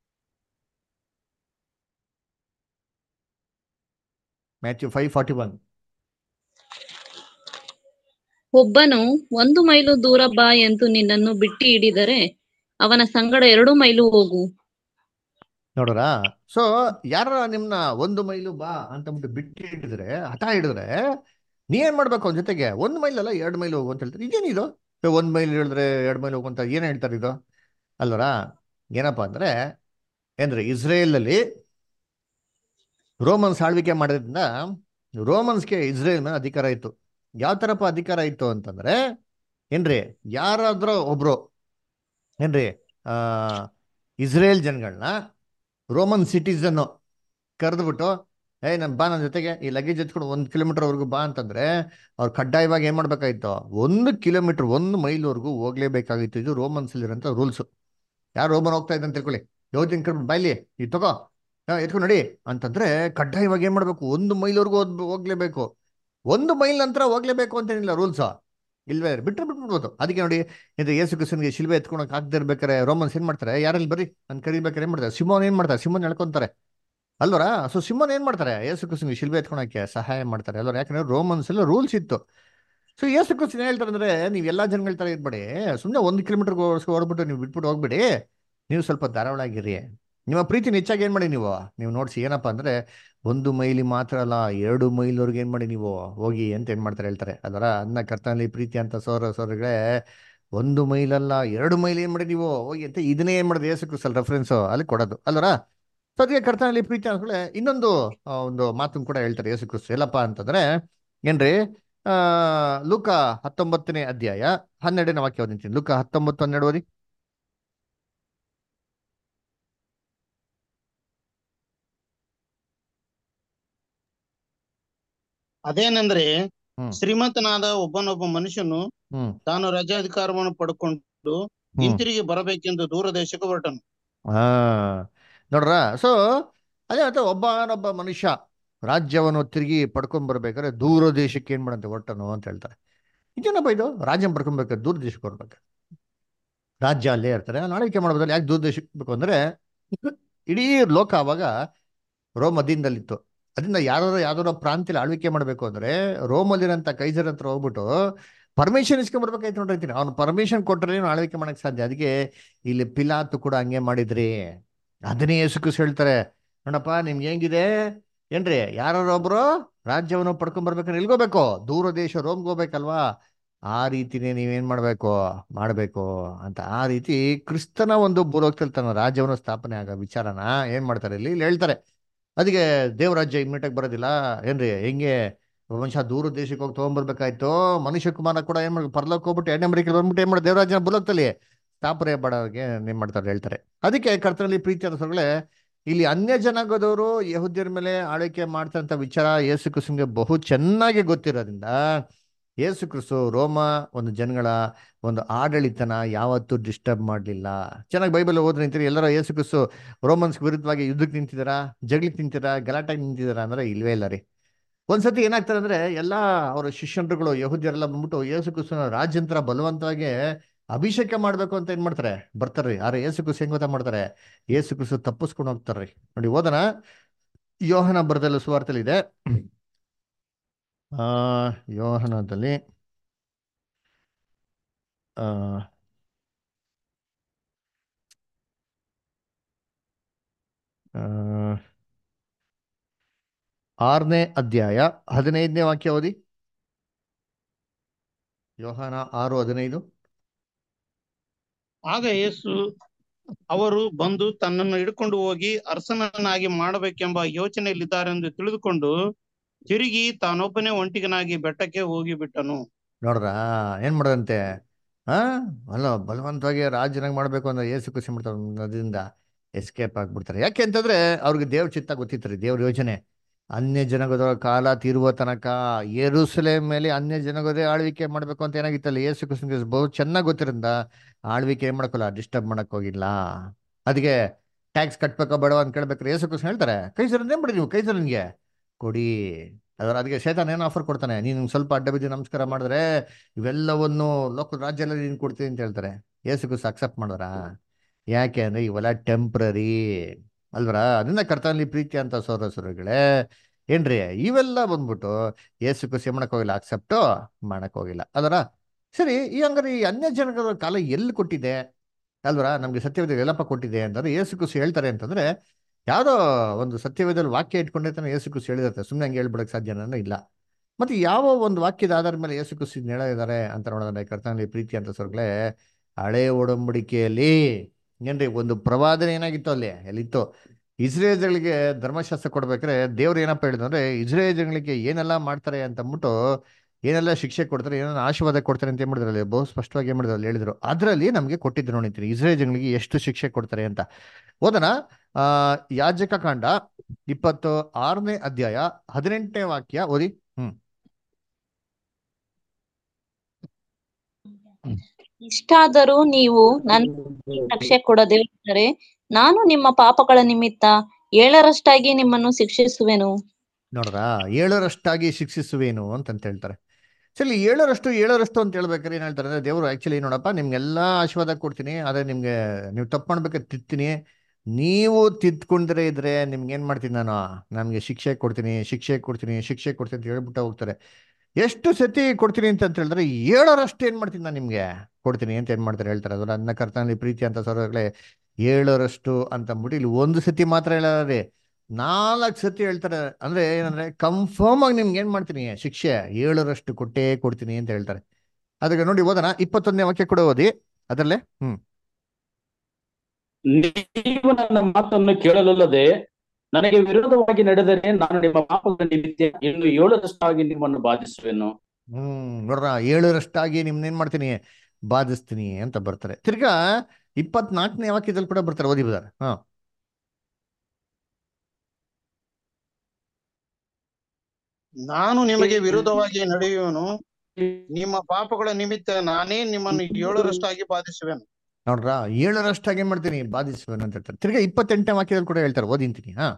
ಮ್ಯಾಥ್ಯೂ ಫೈವ್ ಫಾರ್ಟಿ ಒನ್ ಒಬ್ಬನು ಒಂದು ಮೈಲು ದೂರ ಬಾ ಎಂದು ನಿನ್ನನ್ನು ಬಿಟ್ಟಿ ಹಿಡಿದರೆ ಅವನ ಸಂಗಡ ಎರಡು ಮೈಲು ಹೋಗು ನೋಡ್ರ ಸೊ ಯಾರ ನಿಮ್ನ ಒಂದು ಮೈಲು ಬಾ ಅಂತ ಬಿಟ್ಟು ಬಿಟ್ಟು ಹಿಡಿದ್ರೆ ಹಠ ಹಿಡಿದ್ರೆ ನೀ ಏನ್ ಮಾಡ್ಬೇಕು ಅವ್ನ ಜೊತೆಗೆ ಒಂದ್ ಮೈಲ್ ಅಲ್ಲ ಎರಡು ಮೈಲ್ ಹೋಗು ಅಂತ ಹೇಳ್ತಾರೆ ಇದೇನಿದು ಏ, ಒಂದ್ ಮೈಲ್ ಹೇಳಿದ್ರೆ ಎರಡು ಮೈಲ್ ಹೋಗು ಅಂತ ಏನ್ ಹೇಳ್ತಾರೆ ಇದು ಅಲ್ವರ ಏನಪ್ಪಾ ಅಂದ್ರೆ ಏನ್ರಿ ಇಸ್ರೇಲ್ ಅಲ್ಲಿ ರೋಮನ್ಸ್ ಆಳ್ವಿಕೆ ಮಾಡೋದ್ರಿಂದ ರೋಮನ್ಸ್ಗೆ ಇಸ್ರೇಲ್ ಮೇಲೆ ಅಧಿಕಾರ ಇತ್ತು ಯಾವ ತರಪ್ಪ ಅಧಿಕಾರ ಇತ್ತು ಅಂತಂದ್ರೆ ಏನ್ರಿ ಯಾರಾದ್ರೂ ಒಬ್ರು ಏನ್ರಿ ಆ ಇಸ್ರೇಲ್ ಜನಗಳನ್ನ ರೋಮನ್ ಸಿಟಿಸನ್ ಕರೆದ್ಬಿಟ್ಟು ಏಯ್ ನನ್ ಬಾ ನನ್ನ ಜೊತೆಗೆ ಈ ಲಗೇಜ್ ಎತ್ಕೊಂಡು ಒಂದು ಕಿಲೋಮೀಟರ್ ವರ್ಗು ಬಾ ಅಂತಂದ್ರೆ ಅವ್ರು ಕಡ್ಡಾಯವಾಗಿ ಏನ್ ಮಾಡ್ಬೇಕಾಗಿತ್ತು ಒಂದು ಕಿಲೋಮೀಟರ್ ಒಂದು ಮೈಲ್ವರೆಗೂ ಹೋಗ್ಲೇಬೇಕಾಗಿತ್ತು ಇದು ರೋಮನ್ಸ್ ಇರೋಂಥ ರೂಲ್ಸ್ ಯಾರು ರೋಮನ್ ಹೋಗ್ತಾ ಇದ್ದ ಅಂತ ತಿಳ್ಕೊಳ್ಳಿ ಯೋಜಿನ ಕರ್ಬಿಟ್ಟು ಬಾಯ್ಲಿ ಈ ತಗೋ ಹಾ, ಎತ್ಕೊಂಡು ನಡಿ ಅಂತಂದ್ರೆ ಕಡ್ಡಾಯವಾಗಿ ಏನ್ ಮಾಡ್ಬೇಕು ಒಂದು ಮೈಲ್ವರೆಗೂ ಹೋದ್ ಹೋಗ್ಲೇಬೇಕು ಒಂದು ಮೈಲ್ ನಂತರ ಹೋಗ್ಲೇಬೇಕು ಅಂತೇನಿಲ್ಲ ರೂಲ್ಸ್ ಇಲ್ವೇ ಬಿಟ್ರೆ ಬಿಟ್ಬಿಡ್ಬೋದು ಅದಕ್ಕೆ ನೋಡಿ ಇದು ಯೇಸು ಕ್ರಿಸ್ತನ್ಗೆ ಶಿಲ್ವೆ ಎತ್ಕೊಳಕ್ ಆಗದೆ ಇರ್ಬೇಕಾರೆ ರೋಮನ್ಸ್ ಏನ್ ಮಾಡ್ತಾರೆ ಯಾರಲ್ಲಿ ಬರ್ರಿ ಅಂತ ಕರಿಬೇಕಾರೆ ಏನ್ ಮಾಡ್ತಾರೆ ಸಿಮೋನ್ ಏನ್ ಮಾಡ್ತಾರೆ ಸಿಮೋನ್ ಎಳ್ಕೊಂತಾರೆ ಅಲ್ವರ ಸೊ ಸಿಮೋನ್ ಏನ್ ಮಾಡ್ತಾರೆ ಯೇಸು ಕ್ರಿಸ್ತನ್ಗೆ ಶಿಲ್ವೆ ಎತ್ಕೊಳಕ್ಕೆ ಸಹಾಯ ಮಾಡ್ತಾರೆ ಅಲ್ವರ ಯಾಕಂದ್ರೆ ರೋಮನ್ಸ್ ಎಲ್ಲ ರೂಲ್ಸ್ ಇತ್ತು ಸೊ ಯೇಸು ಕ್ರಿಸ್ತನ್ ಏನ್ ಹೇಳ್ತಾರೆ ಅಂದ್ರೆ ನೀವು ಎಲ್ಲಾ ಜನಗಳ ತರ ಇರ್ಬೇಡಿ ಸುಮ್ಮನೆ ಒಂದು ಕಿಲೋಮೀಟರ್ ಹೊರಬಿಟ್ಟು ನೀವು ಬಿಟ್ಬಿಟ್ಟು ಹೋಗ್ಬೇಡಿ ನೀವು ಸ್ವಲ್ಪ ಧಾರಾಳಾಗಿರಿ ನಿಮ್ಮ ಪ್ರೀತಿನ ಹೆಚ್ಚಾಗಿ ಏನ್ ಮಾಡಿ ನೀವು ನೀವು ನೋಡ್ಸಿ ಏನಪ್ಪ ಅಂದ್ರೆ ಒಂದು ಮೈಲಿ ಮಾತ್ರ ಅಲ್ಲ ಎರಡು ಮೈಲ್ವರೆಗೆ ಏನ್ ಮಾಡಿ ನೀವು ಹೋಗಿ ಅಂತ ಏನ್ ಮಾಡ್ತಾರೆ ಹೇಳ್ತಾರೆ ಅದರ ಅನ್ನ ಕರ್ತನಲ್ಲಿ ಪ್ರೀತಿ ಅಂತ ಸೋರ ಸೋರಗಳೇ ಒಂದು ಮೈಲ್ ಅಲ್ಲ ಎರಡು ಮೈಲ್ ಏನ್ ಮಾಡಿ ನೀವು ಹೋಗಿ ಅಂತ ಇದನ್ನೇ ಏನ್ ಮಾಡೋದು ಯೇಸು ಕ್ರಿಸ್ತಲ್ ರೆಫರೆನ್ಸ್ ಅಲ್ಲಿ ಕೊಡೋದು ಅಲ್ವರ ಸೊ ಅದಕ್ಕೆ ಕರ್ತನಲ್ಲಿ ಪ್ರೀತಿ ಅಂದ್ಕೊಳ್ಳೆ ಇನ್ನೊಂದು ಆ, ಒಂದು ಮಾತನ್ನು ಕೂಡ ಹೇಳ್ತಾರೆ ಯೇಸು ಕ್ರಿಸ್ತು ಎಲ್ಲಪ್ಪ ಅಂತಂದ್ರೆ ಏನ್ರಿ ಆ ಲೂಕ ಹತ್ತೊಂಬತ್ತನೇ ಅಧ್ಯಾಯ ಹನ್ನೆರಡನೇ ವಾಕ್ಯ ಓದಿಂತೀನಿ ಲೂಕ ಹತ್ತೊಂಬತ್ತು ಹನ್ನೆರಡು ಓದಿ ಅದೇನೆಂದ್ರೆ ಹ್ಮ್ ಶ್ರೀಮಂತನಾದ ಒಬ್ಬನೊಬ್ಬ ಮನುಷ್ಯನು ಹ್ಮ್ ತಾನು ರಜಾಧಿಕಾರವನ್ನು ಪಡ್ಕೊಂಡು ಹ್ಮ್ ಹಿಂತಿರುಗಿ ಬರಬೇಕೆಂದು ದೂರ ದೇಶಕ್ಕೆ ಹೊರಟನು ಹಾ ನೋಡ್ರ ಸೊ ಅದೇ ಮತ್ತೆ ಒಬ್ಬನೊಬ್ಬ ಮನುಷ್ಯ ರಾಜ್ಯವನ್ನು ತಿರುಗಿ ಪಡ್ಕೊಂಡ್ ಬರ್ಬೇಕಾದ್ರೆ ದೂರ ದೇಶಕ್ಕೆ ಏನ್ ಮಾಡಂತೆ ಹೊರಟನು ಅಂತ ಹೇಳ್ತಾರೆ ಇದೇನಪ್ಪ ಇದು ರಾಜ್ಯ ಪಡ್ಕೊಬೇಕಾದ್ರೆ ದೂರ ದೇಶಕ್ಕೆ ಬರ್ಬೇಕು ರಾಜ್ಯ ಅಲ್ಲೇ ಇರ್ತಾರೆ ಅಲ್ಲಿ ಆಳ್ವಿಕೆ ಮಾಡ್ಬೋದಲ್ಲ ಯಾಕೆ ದೂರ ದೇಶಕ್ಕೆ ಬೇಕು ಅಂದ್ರೆ ಇಡೀ ಲೋಕ ಅವಾಗ ರೋಮ್ ಅಧೀನದಲ್ಲಿತ್ತು ಅದರಿಂದ ಯಾರು ಯಾವ್ದಾರ ಪ್ರಾಂತ್ಯದಲ್ಲಿ ಆಳ್ವಿಕೆ ಮಾಡಬೇಕು ಅಂದ್ರೆ ರೋಮಲ್ಲಿರೋಂಥ ಕೈಸರ್ ಹತ್ರ ಹೋಗ್ಬಿಟ್ಟು ಪರ್ಮಿಷನ್ ಇಸ್ಕೊಂಡ್ಬರ್ಬೇಕಾಯ್ತು ನೋಡಿರ್ತೀನಿ ಅವ್ನು ಪರ್ಮಿಷನ್ ಕೊಟ್ಟರೆ ಆಳ್ವಿಕೆ ಮಾಡಕ್ ಸಾಧ್ಯ ಅದಕ್ಕೆ ಇಲ್ಲಿ ಪಿಲಾತು ಕೂಡ ಹಂಗೆ ಮಾಡಿದ್ರಿ ಅದನ್ನೇ ಯೇಸುಕ್ರಿಸ್ ಹೇಳ್ತಾರೆ ನೋಡಪ್ಪ ನಿಮ್ಗೆ ಹೆಂಗಿದೆ ಏನ್ರಿ ಯಾರು ಒಬ್ರು ರಾಜ್ಯವನ್ನು ಪಡ್ಕೊಂಡ್ ಬರ್ಬೇಕಂದ್ರೆ ಎಲ್ಗೋಬೇಕು ದೂರ ದೇಶ ರೋಮ್ಗೆ ಹೋಗ್ಬೇಕಲ್ವಾ ಆ ರೀತಿನೇ ನೀವೇನ್ ಮಾಡ್ಬೇಕು ಮಾಡ್ಬೇಕು ಅಂತ ಆ ರೀತಿ ಕ್ರಿಸ್ತನ ಒಂದು ಭೂಲೋಕದಲ್ಲಿ ತನ್ನ ರಾಜ್ಯವನ್ನು ಸ್ಥಾಪನೆ ಆಗೋ ವಿಚಾರನ ಏನ್ ಮಾಡ್ತಾರೆ ಇಲ್ಲಿ ಇಲ್ಲಿ ಹೇಳ್ತಾರೆ ಅದಕ್ಕೆ ದೇವರಾಜ್ಯ ಇಮ್ಮಿಡಿಯೇಟ್ ಬರೋದಿಲ್ಲ ಏನ್ರಿ ಹೆಂಗೆ ಮನುಷ್ಯ ದೂರ ದೇಶಕ್ಕೆ ಹೋಗಿ ತಗೊಂಡ್ಬರ್ಬೇಕಾಯ್ತು ಮನುಷ್ಯ ಕುಮಾರ ಕೂಡ ಏನ್ ಮಾಡ್ಬೇಕು ಪರ್ಲೋಕ್ ಹೋಗ್ಬಿಟ್ಟು ಎರಡನೇ ಮರಿಕೆ ಬಂದ್ಬಿಟ್ಟು ಏನ್ ಮಾಡಿ ದೇವರಾಜ್ಯನ ಭೂಲೋಕದಲ್ಲಿ ಸ್ಥಾಪನೆ ಮಾಡೋರಿಗೆ ಏನ್ ಮಾಡ್ತಾರೆ ಹೇಳ್ತಾರೆ ಅದಕ್ಕೆ ಕರ್ತನಲ್ಲಿ ಪ್ರೀತಿ ಅನ್ಸೋಗಳೇ ಇಲ್ಲಿ ಅನ್ಯ ಜನಾಂಗದವರು ಯಹೂದ್ಯರ ಮೇಲೆ ಆಳ್ವಿಕೆ ಮಾಡ್ತಂತ ವಿಚಾರ ಯೇಸು ಕ್ರಿಸ್ತನಿಗೆ ಬಹು ಚೆನ್ನಾಗಿ ಗೊತ್ತಿರೋದ್ರಿಂದ ಯೇಸು ಕ್ರಿಸ್ತು ರೋಮ ಒಂದು ಜನಗಳ ಒಂದು ಆಡಳಿತನ ಯಾವತ್ತೂ ಡಿಸ್ಟರ್ಬ್ ಮಾಡಲಿಲ್ಲ ಚೆನ್ನಾಗಿ ಬೈಬಲ್ ಓದಿ ನಿಂತೀರಿ ಎಲ್ಲರೂ ಯೇಸು ಕ್ರಿಸ್ತು ರೋಮನ್ಸ್ ವಿರುದ್ಧವಾಗಿ ಯುದ್ಧಕ್ಕೆ ನಿಂತಿದ್ದಾರಾ ಜಗಳಕ್ಕೆ ನಿಂತಿದ್ದಾರಾ ಗಲಾಟೆಗೆ ನಿಂತಿದ್ದಾರಾ ಅಂದ್ರೆ ಇಲ್ವೇ ಇಲ್ಲ ರೀ ಒಂದ್ಸತಿ ಏನಾಗ್ತದೆ ಅಂದ್ರೆ ಎಲ್ಲ ಅವರ ಶಿಷ್ಯಂಡ್ರುಗಳು ಯಹೂದ್ಯರೆಲ್ಲ ಬಂದ್ಬಿಟ್ಟು ಯೇಸು ಕ್ರಿಸ್ತನ ರಾಜ್ಯಂತರ ಬಲವಂತವಾಗಿ ಅಭಿಷೇಕ ಮಾಡ್ಬೇಕು ಅಂತ ಏನ್ ಮಾಡ್ತಾರೆ ಬರ್ತಾರ್ರಿ ಆದ್ರೆ ಯೇಸು ಕ್ರಿಸ್ತು ಹೆಂಗ್ ಗೊತ್ತಾ ಮಾಡ್ತಾರೆ ಯೇಸು ಕ್ರಿಸ್ತು ತಪ್ಪಿಸ್ಕೊಂಡು ಹೋಗ್ತಾರ್ರಿ ನೋಡಿ ಓದನ ಯೋಹನ ಬರದಲ್ಲ ಸುವಾರ್ತಲ್ಲಿ ಇದೆ ಆ ಯೋಹನದಲ್ಲಿ ಆ ಆ, ಆರನೇ ಅಧ್ಯಾಯ ಹದಿನೈದನೇ ವಾಕ್ಯ ಓದಿ ಯೋಹಾನ ಆರು ಹದಿನೈದು ಆಗ ಯೇಸು ಅವರು ಬಂದು ತನ್ನನ್ನು ಹಿಡ್ಕೊಂಡು ಹೋಗಿ ಅರಸನನ್ನಾಗಿ ಮಾಡಬೇಕೆಂಬ ಯೋಚನೆಯಲ್ಲಿದ್ದಾರೆಂದು ತಿಳಿದುಕೊಂಡು ತಿರುಗಿ ತಾನೊಬ್ಬನೇ ಒಂಟಿಗನಾಗಿ ಬೆಟ್ಟಕ್ಕೆ ಹೋಗಿ ಬಿಟ್ಟನು ನೋಡ್ರಾ ಏನ್ ಮಾಡೋದಂತೆ ಹಾ ಅಲ್ಲ ಬಲವಂತವಾಗಿ ರಾಜನಾಗಿ ಮಾಡ್ಬೇಕು ಅಂದ್ರೆ ಏಸು ಖುಷಿ ಮಾಡ್ತಾರೆ ಅದರಿಂದ ಎಸ್ಕೇಪ್ ಆಗ್ಬಿಡ್ತಾರೆ ಯಾಕೆ ಅಂತಂದ್ರೆ ಅವ್ರಿಗೆ ದೇವ್ರ ಚಿತ್ತ ಗೊತ್ತಿತ್ರಿ ದೇವ್ರ ಯೋಚನೆ ಅನ್ಯ ಜನಗದವರ ಕಾಲ ತೀರುವ ತನಕ ಯೆರೂಸಲೇಮ್ ಮೇಲೆ ಅನ್ಯ ಜನಗದೇ ಆಳ್ವಿಕೆ ಮಾಡ್ಬೇಕು ಅಂತ ಏನಾಗಿತ್ತಲ್ಲ ಏಸು ಕ್ರಿಸ್ತನಿಗೆ ಬಹು ಚೆನ್ನಾಗಿ ಗೊತ್ತಿರಿಂದ ಆಳ್ವಿಕೆ ಏನ್ ಮಾಡ್ಕೊಲ್ಲ ಡಿಸ್ಟರ್ಬ್ ಮಾಡಕ್ ಹೋಗಿಲ್ಲ ಅದಕ್ಕೆ ಟ್ಯಾಕ್ಸ್ ಕಟ್ಬೇಕೋ ಬೇಡವ ಅಂತ ಕೇಳ್ಬೇಕಾರೆ ಏಸು ಕೃಷ್ಣ ಹೇಳ್ತಾರೆ ಕೈಸರನ್ನೇ ಬಿಡಿ ನೀವು ಕೈಸರನ್ಗೆ ಕೊಡಿ ಅದರ ಅದಕ್ಕೆ ಶೇತಾನ್ ಏನು ಆಫರ್ ಕೊಡ್ತಾನೆ ನೀನು ಸ್ವಲ್ಪ ಅಡ್ಡ ಬಿದ್ದು ನಮಸ್ಕಾರ ಮಾಡಿದ್ರೆ ಇವೆಲ್ಲವನ್ನು ಲೋಕ ರಾಜ್ಯ ಎಲ್ಲ ನೀನು ಕೊಡ್ತೀನಿ ಅಂತ ಹೇಳ್ತಾರೆ ಏಸು ಕ್ರಿಸ್ತ ಅಕ್ಸೆಪ್ಟ್ ಮಾಡಿದ್ರ ಯಾಕೆ ಅಂದ್ರೆ ಇವೆಲ್ಲ ಟೆಂಪ್ರರಿ ಅಲ್ವರ ಅದನ್ನ ಕರ್ತನಲ್ಲಿ ಪ್ರೀತಿ ಅಂತ ಸೋದರಸುರಗಳೇ ಏನ್ರಿ ಇವೆಲ್ಲ ಬಂದ್ಬಿಟ್ಟು ಏಸು ಕ್ರಿಸ್ತ ಮಾಡಕ್ ಹೋಗಿಲ್ಲ ಅಕ್ಸೆಪ್ಟ್ ಮಾಡಕ್ ಹೋಗಿಲ್ಲ ಅದರ ಸರಿ ಈ ಹಂಗಾರೆ ಈ ಅನ್ಯ ಜನಗಳ ಕಾಲ ಎಲ್ಲಿ ಕೊಟ್ಟಿದೆ ಅಲ್ವರ ನಮ್ಗೆ ಸತ್ಯವೇದ ಎಲ್ಲಪ್ಪ ಕೊಟ್ಟಿದೆ ಅಂತಂದ್ರೆ ಏಸು ಕ್ರಿಸ್ತ ಹೇಳ್ತಾರೆ ಅಂತಂದ್ರೆ ಯಾವ್ದೋ ಒಂದು ಸತ್ಯವೇದಲ್ಲಿ ವಾಕ್ಯ ಇಟ್ಕೊಂಡೇ ತಾನೆ ಯೇಸು ಕ್ರಿಸ್ತು ಹೇಳಿರುತ್ತೆ ಸುಮ್ಮನೆ ಹಂಗೆ ಹೇಳ್ಬಿಡಕ್ಕೆ ಸಾಧ್ಯನ ಇಲ್ಲ ಮತ್ತೆ ಯಾವ ಒಂದು ವಾಕ್ಯದ ಆಧಾರದ ಮೇಲೆ ಯೇಸು ಕ್ರಿಸ್ತು ಇದ್ನ ಹೇಳಿದ್ದಾರೆ ಅಂತ ನೋಡೋದ್ರೆ ಕರ್ತನಲ್ಲಿ ಪ್ರೀತಿ ಅಂತ ಸ್ವರ್ಗಳೇ ಹಳೆ ಒಡಂಬಡಿಕೆಯಲ್ಲಿ ಏನ್ರಿ ಒಂದು ಪ್ರವಾದನೆ ಏನಾಗಿತ್ತು ಅಲ್ಲಿ ಎಲ್ಲಿತ್ತು ಇಸ್ರೇಲ್ಗಳಿಗೆ ಧರ್ಮಶಾಸ್ತ್ರ ಕೊಡ್ಬೇಕಾದ್ರೆ ದೇವ್ರು ಏನಪ್ಪ ಹೇಳಿದ್ರು ಅಂದ್ರೆ ಇಸ್ರೇಲ್ ಜನಗಳಿಗೆ ಏನೆಲ್ಲ ಮಾಡ್ತಾರೆ ಅಂತ ಅಂದ್ಬಿಟ್ಟು ಏನೆಲ್ಲ ಶಿಕ್ಷೆ ಕೊಡ್ತಾರೆ ಏನೆಲ್ಲ ಆಶೀರ್ವಾದ ಕೊಡ್ತಾರೆ ಅಂತ ಏನ್ ಮಾಡಿದ್ರು ಅಲ್ಲಿ ಬಹು ಸ್ಪಷ್ಟವಾಗಿ ಏನ್ ಮಾಡಿದ್ರು ಅಲ್ಲಿ ಹೇಳಿದ್ರು ಅದರಲ್ಲಿ ನಮಗೆ ಕೊಟ್ಟಿದ್ರು ನೋಡಿರ್ತೀನಿ ಇಸ್ರೇಲ್ ಜನಗಳಿಗೆ ಎಷ್ಟು ಶಿಕ್ಷೆ ಕೊಡ್ತಾರೆ ಅಂತ ಓದನ ಆ ಯಾಜಕ ಕಾಂಡ ಇಪ್ಪತ್ತು ಆರನೇ ಅಧ್ಯಾಯ ಹದಿನೆಂಟನೇ ವಾಕ್ಯ ಓದಿ ಹ್ಮ್ ಇಷ್ಟಾದರೂ ನೀವು ನನ್ನ ರಕ್ಷೆ ಕೊಡದೆ ಇದ್ದರೆ ನಾನು ನಿಮ್ಮ ಪಾಪಗಳ ನಿಮಿತ್ತ ಏಳರಷ್ಟಾಗಿ ನಿಮ್ಮನ್ನು ಶಿಕ್ಷಿಸುವೆನು ನೋಡ್ರಾ ಏಳರಷ್ಟಾಗಿ ಶಿಕ್ಷಿಸುವೇನು ಅಂತಂತ ಹೇಳ್ತಾರೆ ಸರಿ ಏಳರಷ್ಟು ಏಳರಷ್ಟು ಅಂತ ಹೇಳ್ಬೇಕಾದ್ರೆ ಏನ್ ಹೇಳ್ತಾರೆ ಅಂದ್ರೆ ದೇವರು ಆಕ್ಚುಲಿ ನೋಡಪ್ಪ ನಿಮ್ಗೆಲ್ಲಾ ಆಶೀರ್ವಾದ ಕೊಡ್ತೀನಿ ಆದ್ರೆ ನಿಮ್ಗೆ ನೀವು ತಪ್ಪು ಮಾಡ್ಬೇಕಾದ್ರೆ ತಿತ್ತೀನಿ ನೀವು ತಿದ್ಕೊಂಡ್ರೆ ಇದ್ರೆ ನಿಮ್ಗೆ ಏನ್ ಮಾಡ್ತೀನಿ ನಾನು ನಮ್ಗೆ ಶಿಕ್ಷೆ ಕೊಡ್ತೀನಿ ಶಿಕ್ಷೆ ಕೊಡ್ತೀನಿ ಶಿಕ್ಷೆ ಕೊಡ್ತೀನಿ ಅಂತ ಹೇಳ್ಬಿಟ್ಟು ಹೋಗ್ತಾರೆ ಎಷ್ಟು ಸತಿ ಕೊಡ್ತೀನಿ ಅಂತ ಅಂತ ಹೇಳಿದ್ರೆ ಏಳರಷ್ಟು ಏನ್ ಮಾಡ್ತೀನಿ ನಾನು ನಿಮ್ಗೆ ಕೊಡ್ತೀನಿ ಅಂತ ಏನ್ ಮಾಡ್ತಾರೆ ಹೇಳ್ತಾರೆ ಅದರ ಅನ್ನ ಕರ್ತನಲ್ಲಿ ಪ್ರೀತಿ ಅಂತ ಸರೋಗ್ಲೆ ಏಳರಷ್ಟು ಅಂತ ಅಂದ್ಬಿಟ್ಟು ಇಲ್ಲಿ ಒಂದು ಸತಿ ಮಾತ್ರ ಹೇಳೋರಿ ನಾಲ್ಕು ಸತಿ ಹೇಳ್ತಾರೆ ಅಂದ್ರೆ ಏನಂದ್ರೆ ಕನ್ಫರ್ಮ್ ಆಗಿ ನಿಮ್ಗೆ ಏನ್ ಮಾಡ್ತೀನಿ ಶಿಕ್ಷೆ ಏಳರಷ್ಟು ಕೊಟ್ಟೇ ಕೊಡ್ತೀನಿ ಅಂತ ಹೇಳ್ತಾರೆ ಅದಕ್ಕೆ ನೋಡಿ ಓದೋಣ ಇಪ್ಪತ್ತೊಂದನೇ ವಾಕ್ಯ ಕೂಡ ಓದಿ ಅದರಲ್ಲೇ ಹ್ಮ್ ನೀವು ನನ್ನ ಮಾತನ್ನು ಕೇಳಲಲ್ಲದೆ ನನಗೆ ವಿರೋಧವಾಗಿ ನಡೆದರೆ ನಾನು ನಿಮ್ಮ ಪಾಪಗಳ ನಿಮಿತ್ತ ಇನ್ನು ಏಳರಷ್ಟಾಗಿ ನಿಮ್ಮನ್ನು ಬಾಧಿಸುವೆನು ಹ್ಮ್ ನೋಡ್ರ ಏಳರಷ್ಟಾಗಿ ನಿಮ್ನೇನ್ ಮಾಡ್ತೀನಿ ಬಾಧಿಸ್ತೀನಿ ಅಂತ ಬರ್ತಾರೆ ತಿರ್ಗಾ ಇಪ್ಪತ್ನಾಲ್ಕನೇ ವಾಕ್ಯದಲ್ಲಿ ಕೂಡ ಬರ್ತಾರೆ ಓದಿ ಬದಾರ ಹಾ ನಾನು ನಿಮಗೆ ವಿರುದ್ಧವಾಗಿ ನಡೆಯುವನು ನಿಮ್ಮ ಪಾಪಗಳ ನಿಮಿತ್ತ ನಾನೇ ನಿಮ್ಮನ್ನು ಏಳರಷ್ಟಾಗಿ ಬಾಧಿಸುವೆನು ನೋಡ್ರ ಏಳರಷ್ಟಾಗಿ ಏನ್ ಮಾಡ್ತೀನಿ ಬಾಧಿಸುವೇನು ಅಂತ ಹೇಳ್ತಾರೆ ತಿರ್ಗಾ ಇಪ್ಪತ್ತೆಂಟನೇ ವಾಕ್ಯದಲ್ಲಿ ಕೂಡ ಹೇಳ್ತಾರೆ ಓದಿಂತೀನಿ ಹಾ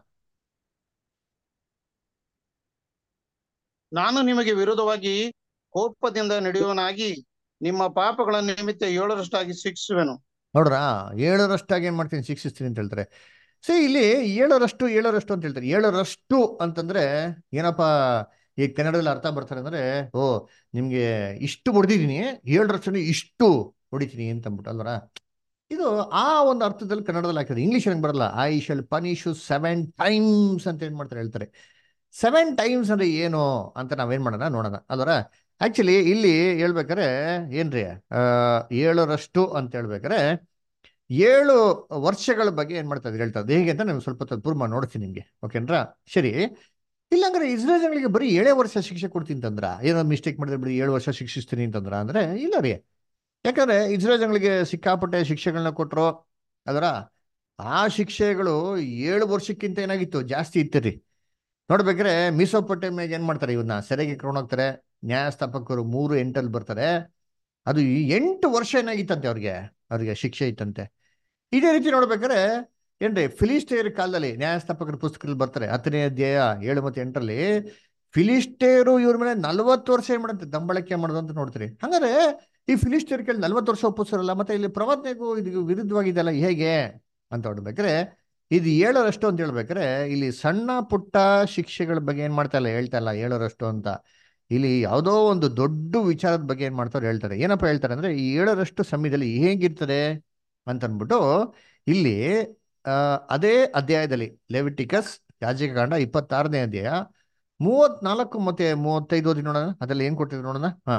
ನಾನು ನಿಮಗೆ ವಿರುದ್ಧವಾಗಿ ಕೋಪದಿಂದ ನಡೆಯುವನಾಗಿ ನಿಮ್ಮ ಪಾಪಗಳ ನಿಮಿತ್ತ ಏಳರಷ್ಟಾಗಿ ಶಿಕ್ಷಿಸುವೆನು ನೋಡ್ರ ಏಳರಷ್ಟಾಗಿ ಏನ್ ಮಾಡ್ತೀನಿ ಶಿಕ್ಷಿಸ್ತೀನಿ ಅಂತ ಹೇಳ್ತಾರೆ ಸೊ ಇಲ್ಲಿ ಏಳರಷ್ಟು ಏಳರಷ್ಟು ಅಂತ ಹೇಳ್ತಾರೆ ಏಳರಷ್ಟು ಅಂತಂದ್ರೆ ಏನಪ್ಪಾ ಈ ಕನ್ನಡದಲ್ಲಿ ಅರ್ಥ ಬರ್ತಾರೆ ಅಂದ್ರೆ ಓ ನಿಮ್ಗೆ ಇಷ್ಟು ಹೊಡೆದಿದ್ದೀನಿ ಏಳರಷ್ಟು ಇಷ್ಟು ಹೊಡಿತೀನಿ ಅಂತ ಅಂದ್ಬಿಟ್ಟು ಅಲ್ವರ ಇದು ಆ ಒಂದು ಅರ್ಥದಲ್ಲಿ ಕನ್ನಡದಲ್ಲಿ ಹಾಕಿದ್ರೆ ಇಂಗ್ಲಿಷ್ ಹೆಂಗ್ ಬರಲ್ಲ I shall punish seven times ಅಂತ ಏನ್ ಮಾಡ್ತಾರೆ ಹೇಳ್ತಾರೆ ಸೆವೆನ್ ಟೈಮ್ಸ್ ಅಂದ್ರೆ ಏನು ಅಂತ ನಾವೇನ್ ಮಾಡೋಣ ನೋಡೋಣ ಅಲ್ವರ ಆಕ್ಚುಲಿ ಇಲ್ಲಿ ಹೇಳ್ಬೇಕಾರೆ ಏನ್ರಿ ಆ ಏಳರಷ್ಟು ಅಂತ ಹೇಳ್ಬೇಕಾರೆ ಏಳು ವರ್ಷಗಳ ಬಗ್ಗೆ ಏನ್ ಮಾಡ್ತಾ ಇದ್ರು ಹೇಳ್ತಾ ಇದ್ರು ಹೇಗೆ ಅಂತ ನಾನು ಸ್ವಲ್ಪ ಹೊತ್ತು ಪೂರ್ವ ನೋಡ್ತೀನಿ ನಿಮ್ಗೆ ಓಕೆನ್ರಾ ಸರಿ ಇಲ್ಲಾಂದ್ರೆ ಇಸ್ರೇಲ್ ಜನಗಳಿಗೆ ಬರೀ ಏಳೇ ವರ್ಷ ಶಿಕ್ಷೆ ಕೊಡ್ತೀನಿ ಅಂತಂದ್ರ ಏನೋ ಮಿಸ್ಟೇಕ್ ಮಾಡಿದ್ರೆ ಬರೀ ಏಳು ವರ್ಷ ಶಿಕ್ಷಿಸ್ತೀನಿ ಅಂತಂದ್ರ ಅಂದ್ರೆ ಇಲ್ಲ ರೀ ಯಾಕಂದ್ರೆ ಇಸ್ರೇಲ್ ಜನಗಳಿಗೆ ಸಿಕ್ಕಾಪಟ್ಟೆ ಶಿಕ್ಷೆಗಳನ್ನ ಕೊಟ್ರು ಅದರ ಆ ಶಿಕ್ಷೆಗಳು ಏಳು ವರ್ಷಕ್ಕಿಂತ ಏನಾಗಿತ್ತು ಜಾಸ್ತಿ ಇತ್ತು ರೀ ನೋಡ್ಬೇಕಾದ್ರೆ ಮೀಸೋಪಟ್ಟೆ ಮೇಲೆ ಏನ್ ಮಾಡ್ತಾರೆ ಇವನ್ನ ಸೆರೆಗೆ ಕರ್ಕೊಂಡು ಹೋಗ್ತಾರೆ ನ್ಯಾಯಸ್ಥಾಪಕರು ಮೂರು ಎಂಟಲ್ಲಿ ಬರ್ತಾರೆ ಅದು ಈ ಎಂಟು ವರ್ಷ ಏನಾಗಿತ್ತಂತೆ ಅವ್ರಿಗೆ ಅವ್ರಿಗೆ ಶಿಕ್ಷೆ ಇತ್ತಂತೆ ಇದೇ ರೀತಿ ನೋಡ್ಬೇಕಾದ್ರೆ ಏನ್ರಿ ಫಿಲಿಸ್ಟೇರ್ ಕಾಲದಲ್ಲಿ ನ್ಯಾಯಸ್ಥಾಪಕರ ಪುಸ್ತಕದಲ್ಲಿ ಬರ್ತಾರೆ ಹತ್ತನೇ ಅಧ್ಯಾಯ ಏಳು ಮತ್ತು ಎಂಟರಲ್ಲಿ ಫಿಲಿಸ್ಟೇರು ಇವ್ರ ಮೇಲೆ ನಲ್ವತ್ತು ವರ್ಷ ಏನ್ ಮಾಡಂತೆ ದಂಬಳಕೆ ಮಾಡೋದು ಅಂತ ನೋಡ್ತೀರಿ ಹಂಗಾದ್ರೆ ಈ ಫಿಲಿಸ್ಟೇರ್ ಕೇಳಿ ನಲ್ವತ್ತು ವರ್ಷ ಒಪ್ಪಿಸ್ತಾರಲ್ಲ ಮತ್ತೆ ಇಲ್ಲಿ ಪ್ರವರ್ತನೆಗೂ ಇದು ವಿರುದ್ಧವಾಗಿದೆಯಲ್ಲ ಹೇಗೆ ಅಂತ ನೋಡ್ಬೇಕಾದ್ರೆ ಇದು ಏಳರಷ್ಟು ಅಂತ ಹೇಳ್ಬೇಕಾದ್ರೆ ಇಲ್ಲಿ ಸಣ್ಣ ಪುಟ್ಟ ಶಿಕ್ಷೆಗಳ ಬಗ್ಗೆ ಏನ್ ಮಾಡ್ತಾ ಇಲ್ಲ ಹೇಳ್ತಾ ಇಲ್ಲ ಏಳರಷ್ಟು ಅಂತ ಇಲ್ಲಿ ಯಾವುದೋ ಒಂದು ದೊಡ್ಡ ವಿಚಾರದ ಬಗ್ಗೆ ಏನ್ ಮಾಡ್ತಾರೆ ಹೇಳ್ತಾರೆ ಏನಪ್ಪ ಹೇಳ್ತಾರೆ ಅಂದ್ರೆ ಈ ಏಳರಷ್ಟು ಸಮಯದಲ್ಲಿ ಹೇಗಿರ್ತದೆ ಅಂತ ಅಂದ್ಬಿಟ್ಟು ಇಲ್ಲಿ ಆ, ಅದೇ ಅಧ್ಯಾಯದಲ್ಲಿ ಲೆವಿಟಿಕಸ್ ಯಾಜಕಕಾಂಡ ಇಪ್ಪತ್ತಾರನೇ ಅಧ್ಯಾಯ ಮೂವತ್ನಾಲ್ಕು ಮತ್ತೆ ಮೂವತ್ತೈದು ಓದಿ ನೋಡೋಣ ಅದ್ರಲ್ಲಿ ಏನ್ ಕೊಟ್ಟಿದ್ರು ನೋಡೋಣ ಹಾ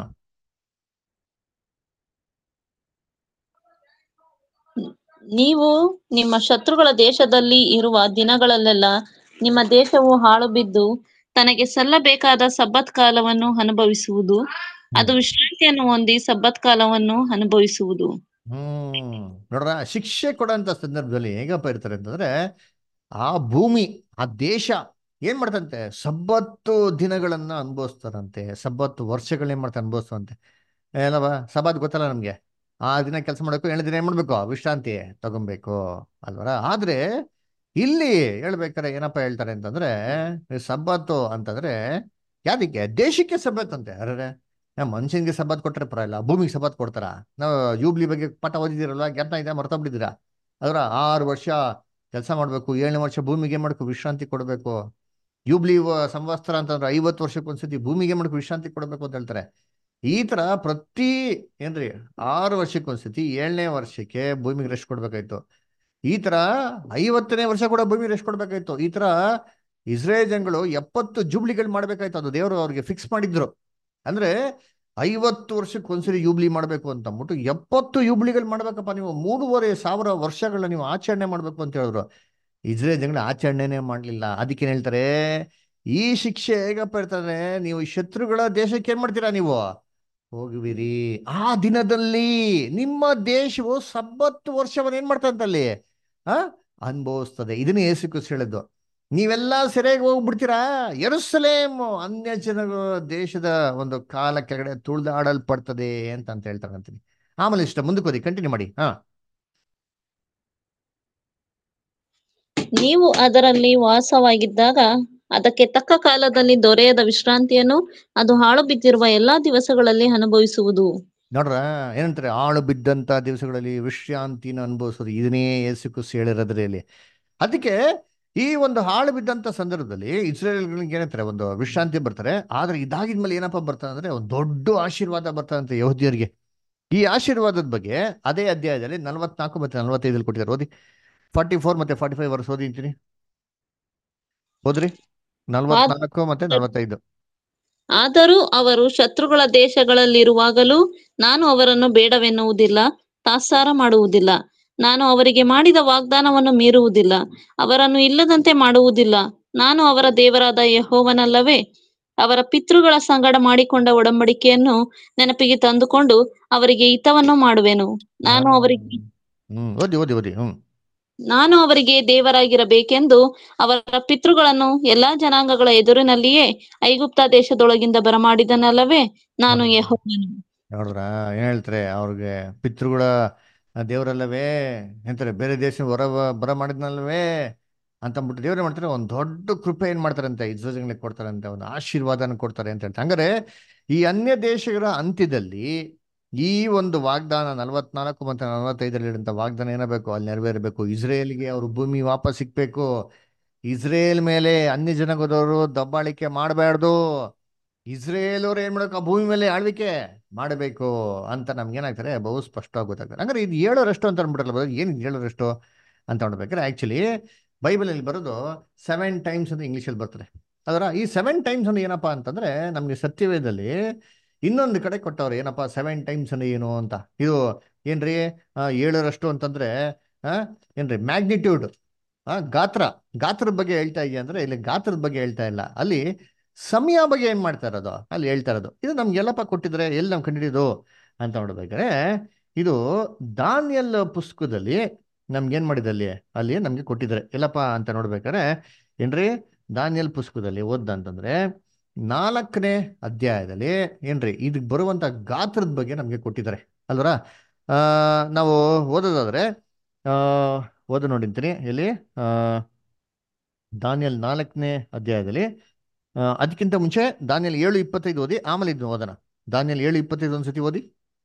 ನೀವು ನಿಮ್ಮ ಶತ್ರುಗಳ ದೇಶದಲ್ಲಿ ಇರುವ ದಿನಗಳಲ್ಲೆಲ್ಲ ನಿಮ್ಮ ದೇಶವು ಹಾಳು ಬಿದ್ದು ತನಗೆ ಸಲ್ಲಬೇಕಾದ ಸಬ್ಬತ್ ಕಾಲವನ್ನು ಅನುಭವಿಸುವುದು ಅದು ವಿಶ್ರಾಂತಿಯನ್ನು ಹೊಂದಿ ಸಬ್ಬತ್ ಕಾಲವನ್ನು ಅನುಭವಿಸುವುದು ಹ್ಮ್ ನೋಡ್ರ ಶಿಕ್ಷೆ ಕೊಡೋಂತ ಸಂದರ್ಭದಲ್ಲಿ ಹೇಗಪ್ಪ ಇರ್ತಾರೆ ಅಂತಂದ್ರೆ ಆ ಭೂಮಿ ಆ ದೇಶ ಏನ್ ಮಾಡ್ತಂತೆ ಸಬ್ಬತ್ತು ದಿನಗಳನ್ನ ಅನುಭವಿಸ್ತಾರಂತೆ ಸಬ್ಬತ್ತು ವರ್ಷಗಳನ್ನ ಏನ್ ಮಾಡ್ತಾರೆ ಅನುಭವಿಸ್ತಾರಂತೆ ಏನವ ಸಬ್ಬತ್ ಗೊತ್ತಲ್ಲ ನಮ್ಗೆ ಆ ದಿನ ಕೆಲಸ ಮಾಡಬೇಕು ಏಳು ದಿನ ಏನ್ ಮಾಡ್ಬೇಕು ವಿಶ್ರಾಂತಿ ತಗೊಬೇಕು ಅಲ್ವರ ಆದ್ರೆ ಇಲ್ಲಿ ಹೇಳ್ಬೇಕಾರೆ ಏನಪ್ಪ ಹೇಳ್ತಾರೆ ಅಂತಂದ್ರೆ ಈ ಸಬ್ಬತ್ತು ಅಂತಂದ್ರೆ ಯಾವ್ದಕ್ಕೆ ದೇಶಕ್ಕೆ ಸಬ್ಬತ್ ಅಂತೆ ಅರೆ ಮನುಷ್ಯನಿಗೆ ಸಬ್ಬತ್ ಕೊಟ್ರೆ ಪರವಾಗಿಲ್ಲ ಭೂಮಿಗೆ ಸಬ್ಬತ್ ಕೊಡ್ತಾರ ನಾವು ಯೂಬ್ಲಿ ಬಗ್ಗೆ ಪಾಠ ಓದಿದಿರಲ್ವಾ ಜ್ಞಾಪನ ಇದೆ ಮರ್ತೋಗ್ಬಿಟ್ಟಿದ್ದೀರಾ ಅದರ ಆರು ವರ್ಷ ಕೆಲಸ ಮಾಡಬೇಕು ಏಳನೇ ವರ್ಷ ಭೂಮಿಗೆ ಏನ್ ಮಾಡ್ಬೇಕು ವಿಶ್ರಾಂತಿ ಕೊಡಬೇಕು ಯೂಬ್ಲಿ ವ- ಸಂವತ್ಸರ ಅಂತಂದ್ರೆ ಐವತ್ತು ವರ್ಷಕ್ಕೊಂದ್ಸತಿ ಭೂಮಿಗೆ ಮಾಡ್ಬೇಕು ವಿಶ್ರಾಂತಿ ಕೊಡಬೇಕು ಅಂತ ಹೇಳ್ತಾರೆ ಈ ತರ ಪ್ರತಿ ಏನ್ರಿ ಆರು ವರ್ಷಕ್ಕೊಂದ್ಸತಿ ಏಳನೇ ವರ್ಷಕ್ಕೆ ಭೂಮಿಗೆ ರೆಸ್ಟ್ ಕೊಡ್ಬೇಕಾಯ್ತು ಈ ತರ ಐವತ್ತನೇ ವರ್ಷ ಕೂಡ ಭೂಮಿಗೆ ರೆಸ್ಟ್ ಕೊಡ್ಬೇಕಾಯ್ತು ಈ ತರ ಇಸ್ರೇಲ್ ಜನಗಳು ಎಪ್ಪತ್ತು ಜೂಬ್ಲಿಗಳು ಮಾಡ್ಬೇಕಾಯ್ತು ಅದು ದೇವರು ಅವ್ರಿಗೆ ಫಿಕ್ಸ್ ಮಾಡಿದ್ರು ಅಂದ್ರೆ ಐವತ್ತು ವರ್ಷಕ್ಕೆ ಒಂದ್ಸರಿ ಯೂಬ್ಲಿ ಮಾಡ್ಬೇಕು ಅಂತ ಅಂದ್ಬಿಟ್ಟು ಎಪ್ಪತ್ತು ಯೂಬ್ಲಿಗಳು ಮಾಡ್ಬೇಕಪ್ಪ ನೀವು ಮೂರುವರೆ ಸಾವಿರ ವರ್ಷಗಳನ್ನ ನೀವು ಆಚರಣೆ ಮಾಡ್ಬೇಕು ಅಂತ ಹೇಳಿದ್ರು ಇಸ್ರೇಲ್ ಜನಗಳು ಆಚರಣೆನೇ ಮಾಡ್ಲಿಲ್ಲ ಅದಕ್ಕೇನ್ ಹೇಳ್ತಾರೆ ಈ ಶಿಕ್ಷೆ ಹೇಗಪ್ಪ ಇರ್ತಾರೆ ನೀವು ಈ ಶತ್ರುಗಳ ದೇಶಕ್ಕೆ ಏನ್ ಮಾಡ್ತೀರಾ ನೀವು ಹೋಗುವಿರಿ ಆ ದಿನದಲ್ಲಿ ನಿಮ್ಮ ದೇಶವು ಸಬ್ಬತ್ತು ವರ್ಷವನ್ನ ಏನ್ ಮಾಡ್ತಂತಲ್ಲಿ ಆ ಅನುಭವಿಸ್ತದೆ ಇದನ್ನ ಯೇಸು ಕ್ರಿಸ್ತ ಹೇಳಿದ್ದು ನೀವೆಲ್ಲ ಸೆರೆಗೆ ಹೋಗ್ಬಿಡ್ತೀರಾ ಯೆರೂಸಲೇಮ್ ಅನ್ಯ ಜನಗಳ ದೇಶದ ಒಂದು ಕಾಲ ಕೆಳಗಡೆ ತುಳಿದಾಡಲ್ಪಡ್ತದೆ ಅಂತ ಅಂತ ಹೇಳ್ತಾರೆ ಅಂತೀನಿ ಆಮೇಲೆ ಇಷ್ಟ ಮುಂದಕ್ಕೆ ಹೋದಿ ಕಂಟಿನ್ಯೂ ಮಾಡಿ ಹಾ ನೀವು ಅದರಲ್ಲಿ ವಾಸವಾಗಿದ್ದಾಗ ಅದಕ್ಕೆ ತಕ್ಕ ಕಾಲದಲ್ಲಿ ದೊರೆಯದ ವಿಶ್ರಾಂತಿಯನ್ನು ಅದು ಹಾಳು ಬಿದ್ದಿರುವ ಎಲ್ಲಾ ದಿವಸಗಳಲ್ಲಿ ಅನುಭವಿಸುವುದು ನೋಡ್ರ ಏನಂತಾರೆ ಆಳು ಬಿದ್ದಂತ ದಿವಸಗಳಲ್ಲಿ ವಿಶ್ರಾಂತಿನ ಅನುಭವಿಸೋದು ಇದನ್ನೇ ಯೇಸು ಕ್ರಿಸ್ತ ಹೇಳಿರೋದ್ರಲ್ಲಿ ಅದಕ್ಕೆ ಈ ಒಂದು ಹಾಳು ಬಿದ್ದಂತ ಸಂದರ್ಭದಲ್ಲಿ ಇಸ್ರೇಲ್ಗಳಿಗೆ ಏನಂತಾರೆ ಒಂದು ವಿಶ್ರಾಂತಿ ಬರ್ತಾರೆ ಆದ್ರೆ ಇದಾಗಿದ್ಮೇಲೆ ಏನಪ್ಪ ಬರ್ತಾರೆ ಅಂದ್ರೆ ಒಂದು ದೊಡ್ಡ ಆಶೀರ್ವಾದ ಬರ್ತಾರಂತೆ ಯಹೂದಿಯರಿಗೆ ಈ ಆಶೀರ್ವಾದದ ಬಗ್ಗೆ ಅದೇ ಅಧ್ಯಾಯದಲ್ಲಿ ನಲವತ್ನಾಲ್ಕು ಮತ್ತೆ ನಲವತ್ತೈದಲ್ಲಿ ಕೊಟ್ಟಿದ್ದಾರೆ ಓದಿ ಫಾರ್ಟಿ ಫೋರ್ ಮತ್ತೆ ಫಾರ್ಟಿ ಫೈವ್ ವರ್ಸ್ ಓದಿ ಅಂತೀನಿ ಓದ್ರಿ ನಲವತ್ನಾಲ್ಕು ಮತ್ತೆ ನಲವತ್ತೈದು ಆದರೂ ಅವರು ಶತ್ರುಗಳ ದೇಶಗಳಲ್ಲಿರುವಾಗಲೂ ನಾನು ಅವರನ್ನು ಬೇಡವೆನ್ನುವುದಿಲ್ಲ ತಾತ್ಸಾರ ಮಾಡುವುದಿಲ್ಲ ನಾನು ಅವರಿಗೆ ಮಾಡಿದ ವಾಗ್ದಾನವನ್ನು ಮೀರುವುದಿಲ್ಲ ಅವರನ್ನು ಇಲ್ಲದಂತೆ ಮಾಡುವುದಿಲ್ಲ ನಾನು ಅವರ ದೇವರಾದ ಯೆಹೋವನಲ್ಲವೇ ಅವರ ಪಿತೃಗಳ ಸಂಗಡ ಮಾಡಿಕೊಂಡ ಒಡಂಬಡಿಕೆಯನ್ನು ನೆನಪಿಗೆ ತಂದುಕೊಂಡು ಅವರಿಗೆ ಹಿತವನ್ನು ಮಾಡುವೆನು ನಾನು ಅವರಿಗೆ ಹ್ಮ್ ಓದಿ ಓದಿ ಓದಿ ಹ್ಮ್ ನಾನು ಅವರಿಗೆ ದೇವರಾಗಿರಬೇಕೆಂದು ಅವರ ಪಿತೃಗಳನ್ನು ಎಲ್ಲಾ ಜನಾಂಗಗಳ ಎದುರಿನಲ್ಲಿಯೇ ಐಗುಪ್ತ ದೇಶದೊಳಗಿಂದ ಬರಮಾಡಿದನಲ್ಲವೇ ನಾನು ಹ್ಮ್. ಯೆಹೋವನು ನೋಡಿದ್ರ ಏನ್ ಹೇಳ್ತಾರೆ ಅವ್ರಿಗೆ ಪಿತೃಗಳ ದೇವರಲ್ಲವೇ ಎಂತಾರೆ ಬೇರೆ ದೇಶ ಹೊರ ಬರ ಮಾಡಿದ್ನಲ್ವೇ ಅಂತ ಅಂದ್ಬಿಟ್ಟು ದೇವ್ರ ಮಾಡ್ತಾರೆ ಒಂದು ದೊಡ್ಡ ಕೃಪೆ ಏನ್ ಮಾಡ್ತಾರಂತೆ ಇಸ್ರೇಲ್ಗಳಿಗೆ ಕೊಡ್ತಾರಂತೆ ಒಂದು ಆಶೀರ್ವಾದನ ಕೊಡ್ತಾರೆ ಅಂತ ಹೇಳ್ತಾರೆ ಹಂಗಾರೆ ಈ ಅನ್ಯ ದೇಶಗಳ ಅಂತ್ಯದಲ್ಲಿ ಈ ಒಂದು ವಾಗ್ದಾನ ನಲವತ್ನಾಲ್ಕು ಮತ್ತೆ ನಲವತ್ತೈದರಲ್ಲಿ ಇರುವಂತ ವಾಗ್ದಾನ ಏನಾಗಬೇಕು ಅಲ್ಲಿ ನೆರವೇರಬೇಕು ಇಸ್ರೇಲ್ಗೆ ಅವ್ರ ಭೂಮಿ ವಾಪಸ್ ಸಿಕ್ಬೇಕು ಇಸ್ರೇಲ್ ಮೇಲೆ ಅನ್ಯ ಜನಗದವರು ದಬ್ಬಾಳಿಕೆ ಮಾಡಬಾರ್ದು ಇಸ್ರೇಲ್ ಅವ್ರು ಏನ್ ಮಾಡಬೇಕು ಆ ಭೂಮಿ ಮೇಲೆ ಆಳ್ವಿಕೆ ಮಾಡಬೇಕು ಅಂತ ನಮ್ಗೆ ಏನಾಗ್ತಾರೆ ಬಹು ಸ್ಪಷ್ಟವಾಗಿ ಗೊತ್ತಾಗ್ತದೆ ಹಂಗಾರೆ ಇದು ಏಳರಷ್ಟು ಅಂತ ಅಂದ್ಬಿಟ್ರಲ್ಲ ಏನು ಇದು ಏಳರಷ್ಟು ಅಂತ ನೋಡ್ಬೇಕಾದ್ರೆ ಆಕ್ಚುಲಿ ಬೈಬಲಲ್ಲಿ ಬರೋದು ಸೆವೆನ್ ಟೈಮ್ಸ್ ಅಂತ ಇಂಗ್ಲೀಷಲ್ಲಿ ಬರ್ತದೆ ಅದರ ಈ ಸೆವೆನ್ ಟೈಮ್ಸ್ ಅಂದ್ರೆ ಏನಪ್ಪಾ ಅಂತಂದ್ರೆ ನಮಗೆ ಸತ್ಯವೇದದಲ್ಲಿ ಇನ್ನೊಂದು ಕಡೆ ಕೊಟ್ಟವ್ರೆ ಏನಪ್ಪಾ ಸೆವೆನ್ ಟೈಮ್ಸ್ ಅಂದ್ರೆ ಏನು ಅಂತ ಇದು ಏನ್ರಿ ಆ, ಏಳರಷ್ಟು ಅಂತಂದ್ರೆ ಆ, ಏನ್ರಿ ಮ್ಯಾಗ್ನಿಟ್ಯೂಡ್ ಆ ಗಾತ್ರ ಗಾತ್ರದ ಬಗ್ಗೆ ಹೇಳ್ತಾ ಇದೆಯಾ ಅಂದ್ರೆ ಇಲ್ಲಿ ಗಾತ್ರದ ಬಗ್ಗೆ ಹೇಳ್ತಾ ಇಲ್ಲ ಅಲ್ಲಿ ಸಮಯ ಬಗ್ಗೆ ಏನ್ ಮಾಡ್ತಾ ಇರೋದು ಅಲ್ಲಿ ಹೇಳ್ತಾ ಇರೋದು ಇದು ನಮ್ಗೆಲ್ಲಪ್ಪ ಕೊಟ್ಟಿದ್ರೆ ಎಲ್ಲಿ ನಾವು ಕಂಡಿಡಿದು ಅಂತ ನೋಡ್ಬೇಕಾದ್ರೆ ಇದು ದಾನಿಯಲ್ ಪುಸ್ತಕದಲ್ಲಿ ನಮ್ಗೆ ಏನ್ ಮಾಡಿದೆ ಅಲ್ಲಿ ಅಲ್ಲಿ ನಮ್ಗೆ ಕೊಟ್ಟಿದ್ದಾರೆ ಎಲ್ಲಪ್ಪ ಅಂತ ನೋಡ್ಬೇಕಾದ್ರೆ ಏನ್ರಿ ದಾನಿಯಲ್ ಪುಸ್ತಕದಲ್ಲಿ ಓದ್ದ ಅಂತಂದ್ರೆ ನಾಲ್ಕನೇ ಅಧ್ಯಾಯದಲ್ಲಿ ಏನ್ರಿ ಇದಕ್ಕೆ ಬರುವಂತ ಗಾತ್ರದ ಬಗ್ಗೆ ನಮಗೆ ಕೊಟ್ಟಿದ್ದಾರೆ ಅಲ್ವರ ಆ ನಾವು ಓದೋದಾದ್ರೆ ಆ ಓದ ನೋಡಿರ್ತೀನಿ ಎಲ್ಲಿ ಆ ದಾನಿಯಲ್ ನಾಲ್ಕನೇ ಅಧ್ಯಾಯದಲ್ಲಿ ಆ, ಅದಕ್ಕಿಂತ ಮುಂಚೆ ದಾನಿಯಲ್ ಏಳು ಇಪ್ಪತ್ತೈದು ಓದಿ ಆಮೇಲೆ ಇದನ್ನ ಓದೋಣ ದಾನಿಯಲ್ ಏಳು ಇಪ್ಪತ್ತೈದು ಒಂದ್ಸತಿ ಓದಿ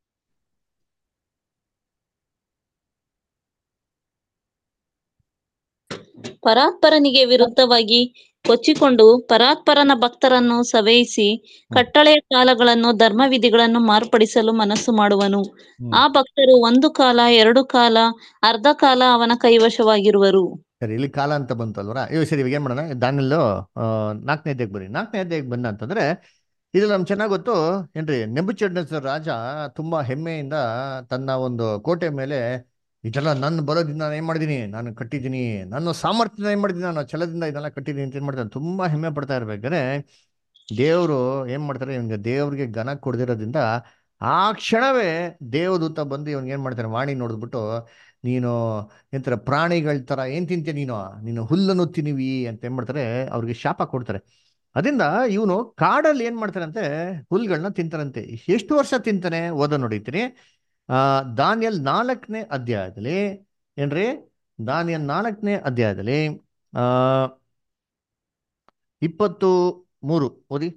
ಪರಾತ್ಪರನಿಗೆ ವಿರುದ್ಧವಾಗಿ ಕೊಚ್ಚಿಕೊಂಡು ಪರಾತ್ಪರನ ಭಕ್ತರನ್ನು ಸವೆಯಿಸಿ ಕಟ್ಟಳೆಯ ಕಾಲಗಳನ್ನು ಧರ್ಮವಿಧಿಗಳನ್ನು ಮಾರ್ಪಡಿಸಲು ಮನಸ್ಸು ಮಾಡುವನು ಹ್ಮ್. ಆ ಭಕ್ತರು ಒಂದು ಕಾಲ ಎರಡು ಕಾಲ ಅರ್ಧ ಕಾಲ ಅವನ ಕೈವಶವಾಗಿರುವರು ಸರಿ ಇಲ್ಲಿ ಕಾಲ ಅಂತ ಬಂತು ಅಲ್ವರ ಅಯ್ಯೋ ಸರಿ ಇವಾಗ ಏನ್ ಮಾಡೋಣ ದಾನಿಯಲ್ಲು ನಾಲ್ಕನೇ ಅಧ್ಯಾಯಕ್ಕೆ ಬನ್ನಿ ನಾಲ್ಕನೇ ಅಧ್ಯಾಯಕ್ಕೆ ಬಂದ ಅಂತಂದ್ರೆ ಇದು ನಮ್ಗೆ ಚೆನ್ನಾಗಿ ಗೊತ್ತು ಏನ್ರಿ ನೆಬುಚಡ್ನೆಸರ್ ರಾಜ ತುಂಬಾ ಹೆಮ್ಮೆಯಿಂದ ತನ್ನ ಒಂದು ಕೋಟೆ ಮೇಲೆ ಇದೆಲ್ಲ ನನ್ನ ಬಲದಿಂದ ನಾನು ಏನ್ ಮಾಡಿದೀನಿ ನಾನು ಕಟ್ಟಿದ್ದೀನಿ ನನ್ನ ಸಾಮರ್ಥ್ಯದಿಂದ ಏನ್ ಮಾಡಿದ್ದೀನಿ ನಾನು ಛಲದಿಂದ ಇದೆಲ್ಲ ಕಟ್ಟಿದ್ದೀನಿ ಅಂತ ಏನ್ ಮಾಡ್ತಾನೆ ತುಂಬಾ ಹೆಮ್ಮೆ ಪಡ್ತಾ ಇರ್ಬೇಕಾದ್ರೆ ದೇವರು ಏನ್ ಮಾಡ್ತಾರೆ ಇವನ್ಗೆ ದೇವ್ರಿಗೆ ಘನ ಕೊಡದಿರೋದ್ರಿಂದ ಆ ಕ್ಷಣವೇ ದೇವದೂತ ಬಂದು ಇವನ್ಗೆ ಏನ್ ಮಾಡ್ತಾನೆ ವಾಣಿ ನೋಡಿದ್ಬಿಟ್ಟು ನೀನು ಎಂತರ ಪ್ರಾಣಿಗಳ ತರ ಏನ್ ತಿಂತೀಯ ನೀನು ನೀನು ಹುಲ್ಲನ್ನು ತಿನ್ನಿವಿ ಅಂತ ಏನ್ ಮಾಡ್ತಾರೆ ಅವ್ರಿಗೆ ಶಾಪ ಕೊಡ್ತಾರೆ ಅದರಿಂದ ಇವನು ಕಾಡಲ್ಲಿ ಏನ್ ಮಾಡ್ತಾರಂತೆ ಹುಲ್ಗಳನ್ನ ತಿಂತಾರಂತೆ ಎಷ್ಟು ವರ್ಷ ತಿಂತಾನೆ ಓದ ನೋಡಿತೀನಿ ಆ ದಾನಿಯಲ್ ನಾಲ್ಕನೇ ಅಧ್ಯಾಯದಲ್ಲಿ ಏನ್ರಿ ದಾನಿಯಲ್ ನಾಲ್ಕನೇ ಅಧ್ಯಾಯದಲ್ಲಿ ಆ ಇಪ್ಪತ್ತು ಮೂರು ಓದಿ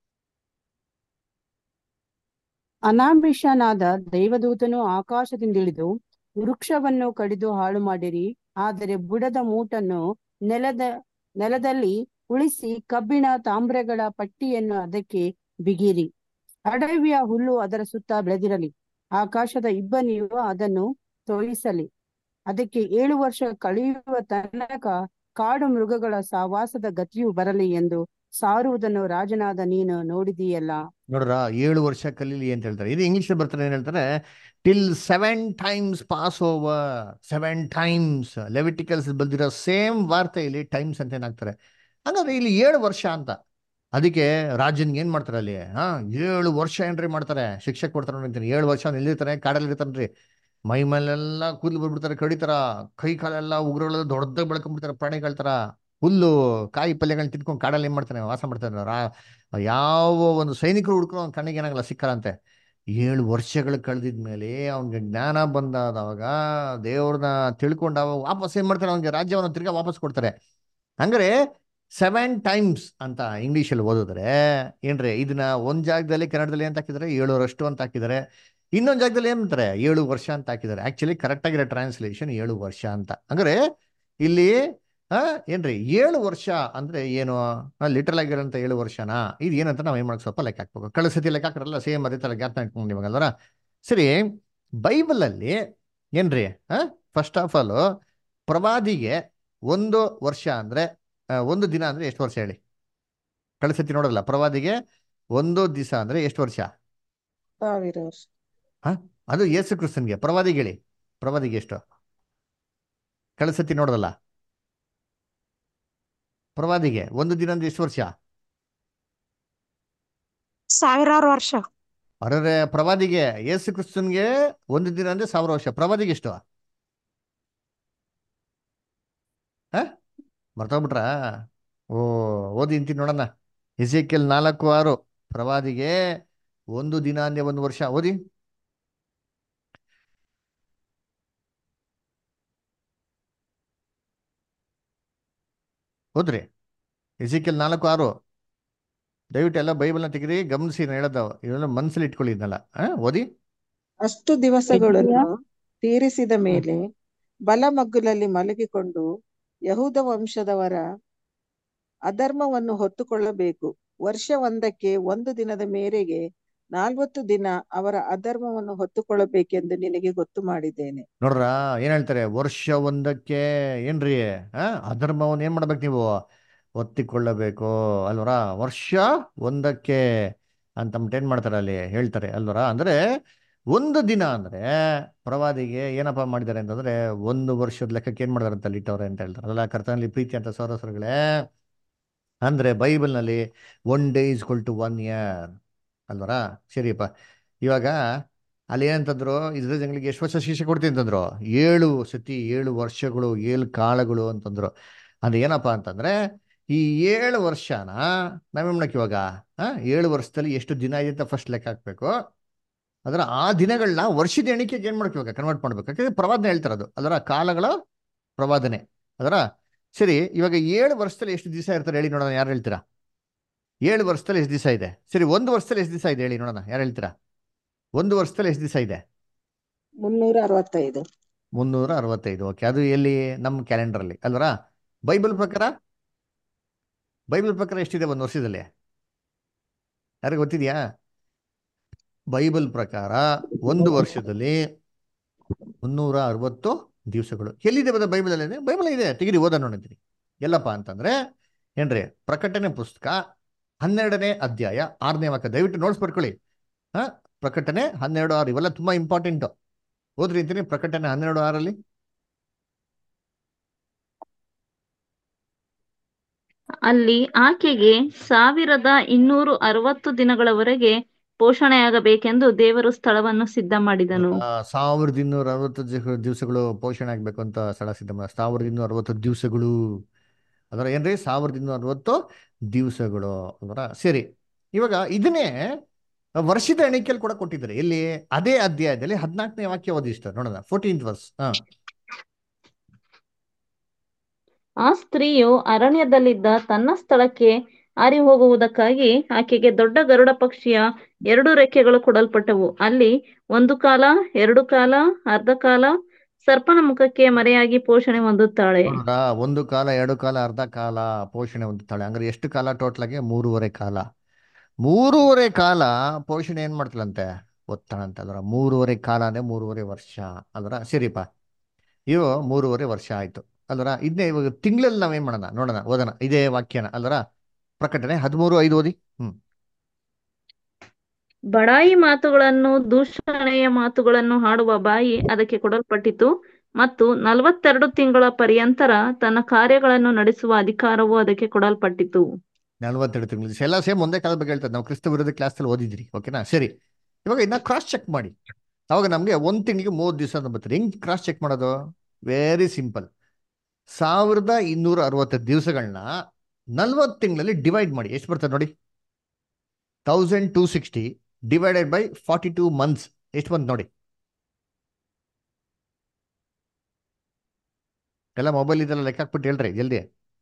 ಅನಾಮಿಷನಾದ ದೈವದೂತನು ಆಕಾಶದಿಂದಿಳಿದು ವೃಕ್ಷವನ್ನು ಕಡಿದು ಹಾಳು ಮಾಡಿರಿ ಆದರೆ ಬುಡದ ಮೂಟನ್ನು ನೆಲದ ನೆಲದಲ್ಲಿ ಉಳಿಸಿ ಕಬ್ಬಿಣ ತಾಮ್ರಗಳ ಪಟ್ಟಿಯನ್ನು ಅದಕ್ಕೆ ಬಿಗಿರಿ ಅಡವಿಯ ಹುಲ್ಲು ಅದರ ಸುತ್ತ ಬೆಳೆದಿರಲಿ ಆಕಾಶದ ಇಬ್ಬನಿಯು ಅದನ್ನು ತೋಯಿಸಲಿ ಅದಕ್ಕೆ ಏಳು ವರ್ಷ ಕಳೆಯುವ ತನಕ ಕಾಡು ಮೃಗಗಳ ಸಾವಾಸದ ಗತಿಯು ಬರಲಿ ಎಂದು ಸಾರುವುದನ್ನು ರಾಜನಾದ ನೀನು ನೋಡಿದೀಯಲ್ಲ ನೋಡ್ರ ಏಳು ವರ್ಷ ಕಲೀಲಿ ಅಂತ ಹೇಳ್ತಾರೆ ಇದು ಇಂಗ್ಲಿಷ್ ಬರ್ತಾರೆ ಏನ್ ಹೇಳ್ತಾರೆ till seven times pass over seven times Leviticus ಬಂದಿರೋ ಸೇಮ್ ವಾರ್ತೆ ಇಲ್ಲಿ ಟೈಮ್ಸ್ ಅಂತ ಏನಾಗ್ತಾರೆ ಹಂಗಾದ್ರೆ ಇಲ್ಲಿ ಏಳು ವರ್ಷ ಅಂತ ಅದಕ್ಕೆ ರಾಜನ್ಗೆ ಏನ್ ಮಾಡ್ತಾರೆ ಅಲ್ಲಿ ಹಾ ಏಳು ವರ್ಷ ಏನ್ರಿ ಮಾಡ್ತಾರೆ ಶಿಕ್ಷೆ ಕೊಡ್ತಾರೆ ನೋಡಿರ್ತೀನಿ ಏಳು ವರ್ಷ ಅವ್ನು ಎಲ್ಲಿರ್ತಾನೆ ಕಾಡಲ್ಲಿ ಇರ್ತಾನ್ರಿ ಮೈ ಮೇಲೆಲ್ಲ ಕೂದಲು ಬಂದ್ಬಿಡ್ತಾರೆ ಕಡಿತಾರ ಕೈ ಕಾಲೆಲ್ಲ ಉಗ್ರಗಳೆಲ್ಲ ದೊಡ್ಡದಾಗಿ ಬೆಳ್ಕೊಂಡ್ಬಿಡ್ತಾರೆ ಪ್ರಾಣಿಗಳ ತರ ಹುಲ್ಲು ಕಾಯಿ ಪಲ್ಯಗಳನ್ನ ತಿನ್ಕೊಂಡು ಕಾಡಲ್ಲಿ ಏನ್ ಮಾಡ್ತಾನೆ ವಾಸ ಮಾಡ್ತಾನೆ ರಾ ಯಾವ ಒಂದು ಸೈನಿಕರು ಹುಡ್ಕೋ ಅವ್ನ ಕಣ್ಣಿಗೆ ಏನಾಗಲ್ಲ ಸಿಕ್ಕರಂತೆ ಏಳು ವರ್ಷಗಳು ಕಳೆದಿದ್ಮೇಲೆ ಅವ್ನಿಗೆ ಜ್ಞಾನ ಬಂದಾದವಾಗ ದೇವ್ರನ್ನ ತಿಳ್ಕೊಂಡಾಗ ವಾಪಸ್ ಏನ್ ಮಾಡ್ತಾರೆ ಅವ್ನಿಗೆ ರಾಜ್ಯವನ್ನು ತಿರ್ಗಾ ವಾಪಸ್ ಕೊಡ್ತಾರೆ ಹಂಗಾರೆ ಸೆವೆನ್ ಟೈಮ್ಸ್ ಅಂತ ಇಂಗ್ಲೀಷಲ್ಲಿ ಓದಿದ್ರೆ ಏನ್ರಿ ಇದನ್ನ ಒಂದ್ ಜಾಗದಲ್ಲಿ ಕನ್ನಡದಲ್ಲಿ ಅಂತ ಹಾಕಿದ್ದಾರೆ ಏಳರಷ್ಟು ಅಂತ ಹಾಕಿದ್ದಾರೆ ಇನ್ನೊಂದ್ ಜಾಗದಲ್ಲಿ ಏನಂತಾರೆ ಏಳು ವರ್ಷ ಅಂತ ಹಾಕಿದ್ದಾರೆ ಆಕ್ಚುಲಿ ಕರೆಕ್ಟ್ ಆಗಿರೋ ಟ್ರಾನ್ಸ್ಲೇಷನ್ ಏಳು ವರ್ಷ ಅಂತ ಹಂಗಾರೆ ಇಲ್ಲಿ ಆ ಏನ್ರಿ ಏಳು ವರ್ಷ ಅಂದ್ರೆ ಏನು ಲಿಟರಲ್ ಆಗಿರೋಂಥ ಏಳು ವರ್ಷನಾ ಇದು ಏನಂತ ನಾವು ಏನ್ ಮಾಡಕ್ ಸ್ವಲ್ಪ ಲೆಕ್ಕ ಹಾಕ್ಬೇಕು ಕಳೆದ ಸತಿ ಲೆಕ್ಕ ಹಾಕ್ರಲ್ಲ ಸೇಮ್ ಅದೇ ತರ ಜ್ಞಾಪನ ಇಟ್ಕೊಂಡು ಇವಾಗಲ್ವರ ಸರಿ ಬೈಬಲ್ ಅಲ್ಲಿ ಏನ್ರಿ ಫಸ್ಟ್ ಆಫ್ ಆಲ್ ಪ್ರವಾದಿಗೆ ಒಂದು ವರ್ಷ ಅಂದ್ರೆ ಆ, ಒಂದು ದಿನ ಅಂದ್ರೆ ಎಷ್ಟು ವರ್ಷ ಹೇಳಿ ಕಳೆದ ಸತಿ ನೋಡಲ್ಲ ಪ್ರವಾದಿಗೆ ಒಂದು ದಿವಸ ಅಂದ್ರೆ ಎಷ್ಟು ವರ್ಷ ಸಾವಿರ ವರ್ಷ ಅದು ಯೇಸು ಕ್ರಿಸ್ತನ್ಗೆ ಪ್ರವಾದಿಗೆ ಹೇಳಿ ಪ್ರವಾದಿಗೆ ಎಷ್ಟು ಕಳೆದ ಸತಿ ನೋಡೋದಲ್ಲ ಪ್ರವಾದಿಗೆ ಒಂದು ದಿನ ಅಂದ್ರೆ ಎಷ್ಟು ವರ್ಷ ಸಾವಿರಾರು ವರ್ಷ ಅರೆ ಪ್ರವಾದಿಗೆ ಯೇಸು ಕ್ರಿಸ್ತನ್ಗೆ ಒಂದು ದಿನ ಅಂದ್ರೆ ಸಾವಿರ ವರ್ಷ ಪ್ರವಾದಿಗೆ ಎಷ್ಟು ಹ ಮರ್ತೋಗ್ಬಿಟ್ರ ಓ ಓದಿ ಇಂತಿ ನೋಡೋಣ ಎಲ್ ನಾಲ್ಕು ಆರು ಪ್ರವಾದಿಗೆ ಒಂದು ದಿನ ಅಂದ್ರೆ ಒಂದು ವರ್ಷ ಓದಿ ಓದ್ರಿ ಎಲ್ ನಾಲ್ಕು ಆರು ದಯವಿಟ್ಟು ಎಲ್ಲ ಬೈಬಲ್ನ ತೆಗಿರಿ ಗಮನಿಸಿ ನಾನು ಹೇಳೋದು ಇದೆಲ್ಲ ಮನಸ್ಸಲ್ಲಿ ಇಟ್ಕೊಳ್ಳಿ ಇದನ್ನೆಲ್ಲ ಆ ಓದಿ ಅಷ್ಟು ದಿವಸಗಳನ್ನು ತೀರಿಸಿದ ಮೇಲೆ ಬಲಮಗ್ಗುಲಲ್ಲಿ ಮಲಗಿಕೊಂಡು ಯಹೂದ ವಂಶದವರ ಅಧರ್ಮವನ್ನು ಹೊತ್ತುಕೊಳ್ಳಬೇಕು ವರ್ಷ ಒಂದಕ್ಕೆ ಒಂದು ದಿನದ ಮೇರೆಗೆ ನಾಲ್ವತ್ತು ದಿನ ಅವರ ಅಧರ್ಮವನ್ನು ಹೊತ್ತುಕೊಳ್ಳಬೇಕೆಂದು ನಿನಗೆ ಗೊತ್ತು ಮಾಡಿದ್ದೇನೆ ನೋಡ್ರ ಏನ್ ಹೇಳ್ತಾರೆ ವರ್ಷ ಒಂದಕ್ಕೆ ಏನ್ರಿ ಆ ಅಧರ್ಮವನ್ನು ಏನ್ ಮಾಡ್ಬೇಕು ನೀವು ಒತ್ತಿಕೊಳ್ಳಬೇಕು ಅಲ್ವರ ವರ್ಷ ಒಂದಕ್ಕೆ ಅಂತ ಏನ್ ಮಾಡ್ತಾರೆ ಅಲ್ಲಿ ಹೇಳ್ತಾರೆ ಅಲ್ವರ ಅಂದ್ರೆ ಒಂದು ದಿನ ಅಂದ್ರೆ ಪ್ರವಾದಿಗೆ ಏನಪ್ಪ ಮಾಡಿದ್ದಾರೆ ಅಂತಂದ್ರೆ ಒಂದು ವರ್ಷದ ಲೆಕ್ಕಕ್ಕೆ ಏನ್ ಮಾಡಿದಾರೆ ಅಂತ ಅಲ್ಲಿ ಇಟ್ಟವ್ರೆ ಅಂತ ಹೇಳ್ತಾರೆ ಅಲ್ಲ ಕರ್ತನಲ್ಲಿ ಪ್ರೀತಿ ಅಂತ ಸಹೋದರಗಳೇ ಅಂದ್ರೆ ಬೈಬಲ್ನಲ್ಲಿ one day is to one year ಅಲ್ವರ ಸರಿಯಪ್ಪ ಇವಾಗ ಅಲ್ಲಿ ಏನಂತಂದ್ರು ಇದ್ರ ಜನಗಳಿಗೆ ಎಷ್ಟು ವರ್ಷ ಶಿಕ್ಷೆ ಕೊಡ್ತೀನಿ ಅಂತಂದ್ರು ಏಳು ಸತಿ ಏಳು ವರ್ಷಗಳು ಏಳು ಕಾಲಗಳು ಅಂತಂದ್ರು ಅಂದ್ರೆ ಏನಪ್ಪಾ ಅಂತಂದ್ರೆ ಈ ಏಳು ವರ್ಷನ ನಾವೇನ್ ಮಾಡಕ್ಕೆ ಇವಾಗ ಆ ಏಳು ವರ್ಷದಲ್ಲಿ ಎಷ್ಟು ದಿನ ಇದೆ ಅಂತ ಫಸ್ಟ್ ಲೆಕ್ಕ ಹಾಕ್ಬೇಕು ಅದರ ಆ ದಿನಗಳನ್ನ ವರ್ಷದ ಎಣಿಕೆಗೆ ಏನ್ ಮಾಡ್ಬೇಕು ಇವಾಗ ಕನ್ವರ್ಟ್ ಮಾಡ್ಬೇಕು ಯಾಕಂದ್ರೆ ಪ್ರವಾದನೆ ಹೇಳ್ತಾರದು ಅದರ ಕಾಲಗಳ ಪ್ರವಾದನೆ ಅದರ ಸರಿ ಇವಾಗ ಏಳು ವರ್ಷದಲ್ಲಿ ಎಷ್ಟು ದಿವಸ ಇರ್ತಾರೆ ಹೇಳಿ ನೋಡೋಣ ಯಾರು ಹೇಳ್ತೀರಾ ಏಳು ವರ್ಷದಲ್ಲಿ ಎಷ್ಟು ದಿವಸ ಇದೆ ಸರಿ ಒಂದು ವರ್ಷದಲ್ಲಿ ಎಷ್ಟು ದಿವಸ ಇದೆ ಹೇಳಿ ನೋಡೋಣ ಯಾರು ಹೇಳ್ತೀರಾ ಒಂದು ವರ್ಷದಲ್ಲಿ ಎಷ್ಟು ದಿವಸ ಇದೆ ಮುನ್ನೂರ ಅರವತ್ತೈದು ಮುನ್ನೂರ ಅರವತ್ತೈದು ಓಕೆ ಅದು ಎಲ್ಲಿ ನಮ್ಮ ಕ್ಯಾಲೆಂಡರಲ್ಲಿ ಅಲ್ವರಾ ಬೈಬಲ್ ಪ್ರಕಾರ ಬೈಬಲ್ ಪ್ರಕಾರ ಎಷ್ಟಿದೆ ಒಂದು ವರ್ಷದಲ್ಲಿ ಯಾರಿಗೆ ಗೊತ್ತಿದೆಯಾ ಬೈಬಲ್ ಪ್ರಕಾರ ಒಂದು ವರ್ಷದಲ್ಲಿ ಮುನ್ನೂರ ಅರವತ್ತು ದಿವಸಗಳು ಎಲ್ಲಿದೆ ಬದ ಬೈಬಲ್ ಅಲ್ಲಿ ಬೈಬಲ್ ಇದೆ ತೆಗಿರಿ ಓದ ನೋಡಿದ್ರಿ ಎಲ್ಲಪ್ಪ ಅಂತಂದ್ರೆ ಏನ್ರಿ ಪ್ರಕಟಣೆ ಪುಸ್ತಕ ಹನ್ನೆರಡನೇ ಅಧ್ಯಾಯ ಆರನೇ ವಾಕ್ಯ ದಯವಿಟ್ಟು ನೋಟ್ಸ್ ಬರ್ಕೊಳ್ಳಿ ಹಾ ಪ್ರಕಟಣೆ ಹನ್ನೆರಡು ಆರು ಇವೆಲ್ಲ ತುಂಬಾ ಇಂಪಾರ್ಟೆಂಟ್ ಓದ್ರಿ ಅಂತೀನಿ ಪ್ರಕಟಣೆ ಹನ್ನೆರಡು ಆರಲ್ಲಿ ಅಲ್ಲಿ ಆಕೆಗೆ ಸಾವಿರದ ಇನ್ನೂರು ಅರವತ್ತು ದಿನಗಳವರೆಗೆ ಪೋಷಣೆಯಾಗಬೇಕೆಂದು ದೇವರು ಸ್ಥಳವನ್ನು ಸಿದ್ಧ ಮಾಡಿದನು ಆ, ಸಾವಿರದ ಇನ್ನೂರ ಅರವತ್ತು ದಿವಸ- ದಿವಸಗಳು ಪೋಷಣೆ ಆಗ್ಬೇಕು ಅಂತ ಸ್ಥಳ ಸಿದ್ಧ ಮಾಡಿ ಸಾವಿರದ ಇನ್ನೂರ ಅರವತ್ತು ದಿವಸಗಳು ಅದರ ಏನ್ರಿ ಸಾವಿರದ ಇನ್ನೂರ ಅರವತ್ತು ದಿವಸಗಳು ಅದರ ಸರಿ ಇವಾಗ ಇದನ್ನೇ ವರ್ಷದ ಎಣಿಕೆಯಲ್ಲಿ ಕೂಡ ಕೊಟ್ಟಿದ್ದಾರೆ ಇಲ್ಲಿ ಅದೇ ಅಧ್ಯಾಯದಲ್ಲಿ ಹದಿನಾಲ್ಕನೇ ವಾಕ್ಯ ಓದಿಸ್ತಾರೆ ನೋಡೋಣ ಫೋರ್ಟೀನ್ತ್ ವರ್ಸ್ ಹಾ ಆ ಸ್ತ್ರೀಯು ಅರಣ್ಯದಲ್ಲಿದ್ದ ತನ್ನ ಸ್ಥಳಕ್ಕೆ ಹಾರಿ ಹೋಗುವುದಕ್ಕಾಗಿ ಆಕೆಗೆ ದೊಡ್ಡ ಗರುಡ ಪಕ್ಷಿಯ ಎರಡು ರೆಕ್ಕೆಗಳು ಕೊಡಲ್ಪಟ್ಟವು ಅಲ್ಲಿ ಒಂದು ಕಾಲ ಎರಡು ಕಾಲ ಅರ್ಧ ಕಾಲ ಸರ್ಪನ ಮುಖಕ್ಕೆ ಮರೆಯಾಗಿ ಪೋಷಣೆ ಹೊಂದುತ್ತಾಳೆ ನೋಡ್ರಾ ಒಂದು ಕಾಲ ಎರಡು ಕಾಲ ಅರ್ಧ ಕಾಲ ಪೋಷಣೆ ಹೊಂದುತ್ತಾಳೆ ಅಂದ್ರೆ ಎಷ್ಟು ಕಾಲ ಟೋಟಲ್ ಆಗಿ ಮೂರುವರೆ ಕಾಲ ಮೂರುವರೆ ಕಾಲ ಪೋಷಣೆ ಏನ್ ಮಾಡ್ತಾಳಂತೆ ಓದ್ತಾಳಂತೆ ಅದರ ಮೂರುವರೆ ಕಾಲ ಅಂದ್ರೆ ಮೂರುವರೆ ವರ್ಷ ಅದರ ಸರಿಪಾ ಇವು ಮೂರುವರೆ ವರ್ಷ ಆಯ್ತು ಅಲ್ವರ ಇದನ್ನೇ ಇವಾಗ ತಿಂಗಳಲ್ಲಿ ನಾವೇನ್ ಮಾಡೋಣ ನೋಡೋಣ ಓದೋಣ ಇದೇ ವಾಕ್ಯನ ಅಲ್ವರ ಪ್ರಕಟಣೆ ಹದಿಮೂರು ಐದು ಓದಿ ಹ್ಮ್ ಬಡಾಯಿ ಮಾತುಗಳನ್ನು ದೂಷಣೆಯ ಮಾತುಗಳನ್ನು ಹಾಡುವ ಬಾಯಿ ಅದಕ್ಕೆ ಕೊಡಲ್ಪಟ್ಟಿತು ಮತ್ತು ನಲವತ್ತೆರಡು ತಿಂಗಳ ಪರ್ಯಂತರ ತನ್ನ ಕಾರ್ಯಗಳನ್ನು ನಡೆಸುವ ಅಧಿಕಾರವು ಅದಕ್ಕೆ ಕೊಡಲ್ಪಟ್ಟಿತು ನಲ್ವತ್ತೆರಡು ತಿಂಗಳು ಎಲ್ಲ ಸೇಮ್ ಒಂದೇ ಕಾಲದ ಬಗ್ಗೆ ಹೇಳ್ತಾರೆ ನಾವು ಕ್ರಿಸ್ತ ವಿರೋಧಿ ಕ್ಲಾಸಲ್ಲಿ ಓದಿದ್ರಿ ಓಕೆನಾ ಸರಿ ಇವಾಗ ಇನ್ನ ಕ್ರಾಸ್ ಚೆಕ್ ಮಾಡಿ ಅವಾಗ ನಮಗೆ ಒಂದು ತಿಂಗಳಿಗೆ ಮೂವತ್ತು ದಿವಸ ಅಂತ ಬರ್ತಾರೆ ಹೆಂಗ್ ಕ್ರಾಸ್ ಚೆಕ್ ಮಾಡೋದು ವೆರಿ ಸಿಂಪಲ್ ಸಾವಿರದ ಇನ್ನೂರ ಅರವತ್ತು ದಿವಸಗಳನ್ನ ನಲ್ವತ್ತು ತಿಂಗಳಲ್ಲಿ ಡಿವೈಡ್ ಮಾಡಿ ಎಷ್ಟು ಬರ್ತದೆ ನೋಡಿ thousand two sixty divided by forty two months ಎಷ್ಟು ಬಂತು ನೋಡಿ ಎಲ್ಲ ಮೊಬೈಲ್ ಇದೆಲ್ಲ ಲೆಕ್ಕ ಹಾಕ್ಬಿಟ್ಟು ಹೇಳ್ರಿ ಜಲ್ದಿ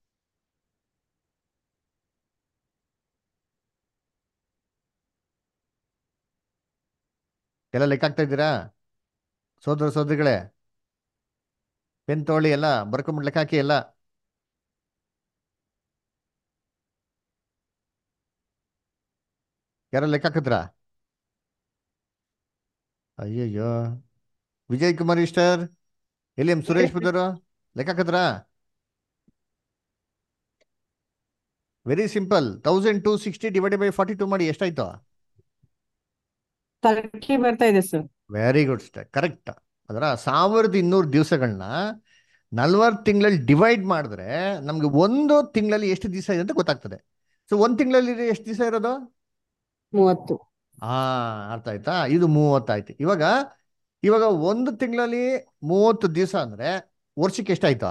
ಎಲ್ಲ ಲೆಕ್ಕ ಹಾಕ್ತಾ ಇದ್ದೀರಾ ಸೋದರ ಸೋದರಿಗಳೇ ಪೆನ್ ತಗೊಳ್ಳಿ ಎಲ್ಲ ಬರ್ಕೊಂಬಿಟ್ಟು ಲೆಕ್ಕ ಹಾಕಿ ಎಲ್ಲ ಯಾರ ಲೆಕ್ಕ ಹಾಕಿದ್ರಾ ಅಯ್ಯಯ್ಯೋ ವಿಜಯ್ ಕುಮಾರ್ ಇಷ್ಟರ್ ಎಲ್ಲಿ ಎಂ ಸುರೇಶ್ ಬುದ್ಧರು ಲೆಕ್ಕ ಹಾಕಿದ್ರಾ very simple thousand two sixty divided by forty two ಮಾಡಿ ಎಷ್ಟಾಯ್ತು ತರಕಿ ಬರ್ತಾ ಇದೆ sir very good stay correct ಅದರ ಸಾವಿರದ ಇನ್ನೂರು ದಿವಸಗಳನ್ನ ನಲ್ವತ್ತು ತಿಂಗಳಲ್ಲಿ ಡಿವೈಡ್ ಮಾಡಿದ್ರೆ ನಮ್ಗೆ ಒಂದು ತಿಂಗಳಲ್ಲಿ ಎಷ್ಟು ದಿವಸ ಇದೆ ಅಂತ ಗೊತ್ತಾಗ್ತದೆ ಸೊ ಒಂದು ತಿಂಗಳಲ್ಲಿ ಎಷ್ಟು ದಿವಸ ಇರೋದು ಮೂವತ್ತು ಹಾ ಅರ್ಥ ಆಯ್ತಾ ಇದು ಮೂವತ್ತಾಯ್ತು ಇವಾಗ ಇವಾಗ ಒಂದು ತಿಂಗಳಲ್ಲಿ ಮೂವತ್ತು ದಿವಸ ಅಂದ್ರೆ ವರ್ಷಕ್ಕೆ ಎಷ್ಟಾಯ್ತು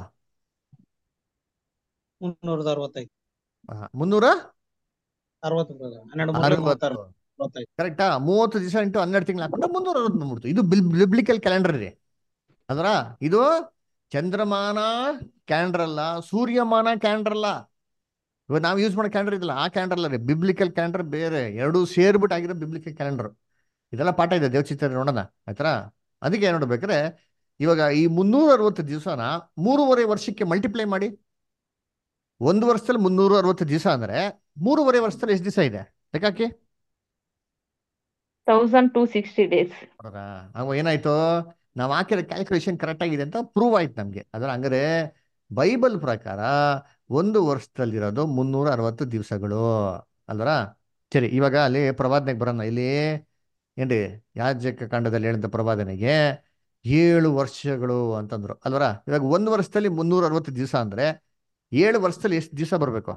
ಮುನ್ನೂರದ ಅರವತ್ತೈದು ಆ, ಮುನ್ನೂರ ಅರವತ್ತು brother. ಹನ್ನೆರಡು ಮೂರನೇ ಮೂವತ್ತಾರು ಅರವತ್ತು ಅರವತ್ತೈದು ಕರೆಕ್ಟಾ ಮೂವತ್ತು ದಿವಸ ಇಂಟು ಹನ್ನೆರಡು ತಿಂಗಳು ಹಾಕೊಂಡ್ರೆ ಮುನ್ನೂರ ಅರವತ್ತು ಬಂದ್ಬಿಡ್ತು ಇದು ಬಿಬ್ಲಿಕಲ್ ಕ್ಯಾಲೆಂಡರ್ ರೀ ಅದರ ಇದು ಚಂದ್ರಮಾನ ಕ್ಯಾಲೆಂಡರ್ ಅಲ್ಲ ಸೂರ್ಯಮಾನ ಕ್ಯಾಲೆಂಡರ್ ಅಲ್ಲ ಇವಾಗ ನಾವು ಯೂಸ್ ಮಾಡೋ ಕ್ಯಾಲೆಂಡರ್ ಇದಲ್ಲ ಆ ಕ್ಯಾಲೆಂಡರ್ ಅಲ್ಲ ರೀ ಬಿಬ್ಲಿಕಲ್ ಕ್ಯಾಲೆಂಡರ್ ಬೇರೆ ಎರಡೂ ಸೇರ್ಬಿಟ್ಟು ಆಗಿರೋ ಬಿಬ್ಲಿಕಲ್ ಕ್ಯಾಲೆಂಡರ್ ಇದೆಲ್ಲ ಪಾಠ ಇದೆ ದೇವಚಿತ್ರ ನೋಡೋಣ ಆಯ್ತಾ ಅದಕ್ಕೆ ಏನ್ ನೋಡ್ಬೇಕಾದ್ರೆ ಇವಾಗ ಈ ಮುನ್ನೂರ ಅರವತ್ತು ದಿವಸನ ಮೂರುವರೆ ವರ್ಷಕ್ಕೆ ಮಲ್ಟಿಪ್ಲೈ ಮಾಡಿ ಒಂದು ವರ್ಷದಲ್ಲಿ ಮುನ್ನೂರ ಅರವತ್ತು ದಿವಸ ಅಂದ್ರೆ ಮೂರುವರೆ ವರ್ಷದಲ್ಲಿ ಎಷ್ಟು ದಿವಸ ಇದೆ ಲೆಕ್ಕಾಕಿ ತೌಸಂಡ್ ಟೂ ಸಿಕ್ಸ್ಟಿ ಡೇಸ್ ನೋಡ್ರಾ ಅವ ಏನಾಯ್ತು ನಾವು ಹಾಕಿರೋ ಕ್ಯಾಲ್ಕುಲೇಷನ್ ಕರೆಕ್ಟ್ ಆಗಿದೆ ಅಂತ ಪ್ರೂವ್ ಆಯ್ತು ನಮಗೆ ಅದರ ಹಂಗಾರೆ ಬೈಬಲ್ ಪ್ರಕಾರ ಒಂದು ವರ್ಷದಲ್ಲಿರೋದು ಮುನ್ನೂರ ಅರವತ್ತು ದಿವಸಗಳು ಅಲ್ವರ ಸರಿ ಇವಾಗ ಅಲ್ಲಿ ಪ್ರವಾದನೆಗೆ ಬರೋಣ ಇಲ್ಲಿ ಏನ್ರಿ ಯಾಜಕ ಕಾಂಡದಲ್ಲಿ ಹೇಳಿದ ಪ್ರವಾದನೆಗೆ ಏಳು ವರ್ಷಗಳು ಅಂತಂದ್ರು ಅಲ್ವರ ಇವಾಗ ಒಂದು ವರ್ಷದಲ್ಲಿ ಮುನ್ನೂರ ಅರವತ್ತು ದಿವಸ ಅಂದ್ರೆ ಏಳು ವರ್ಷದಲ್ಲಿ ಎಷ್ಟು ದಿವಸ ಬರಬೇಕು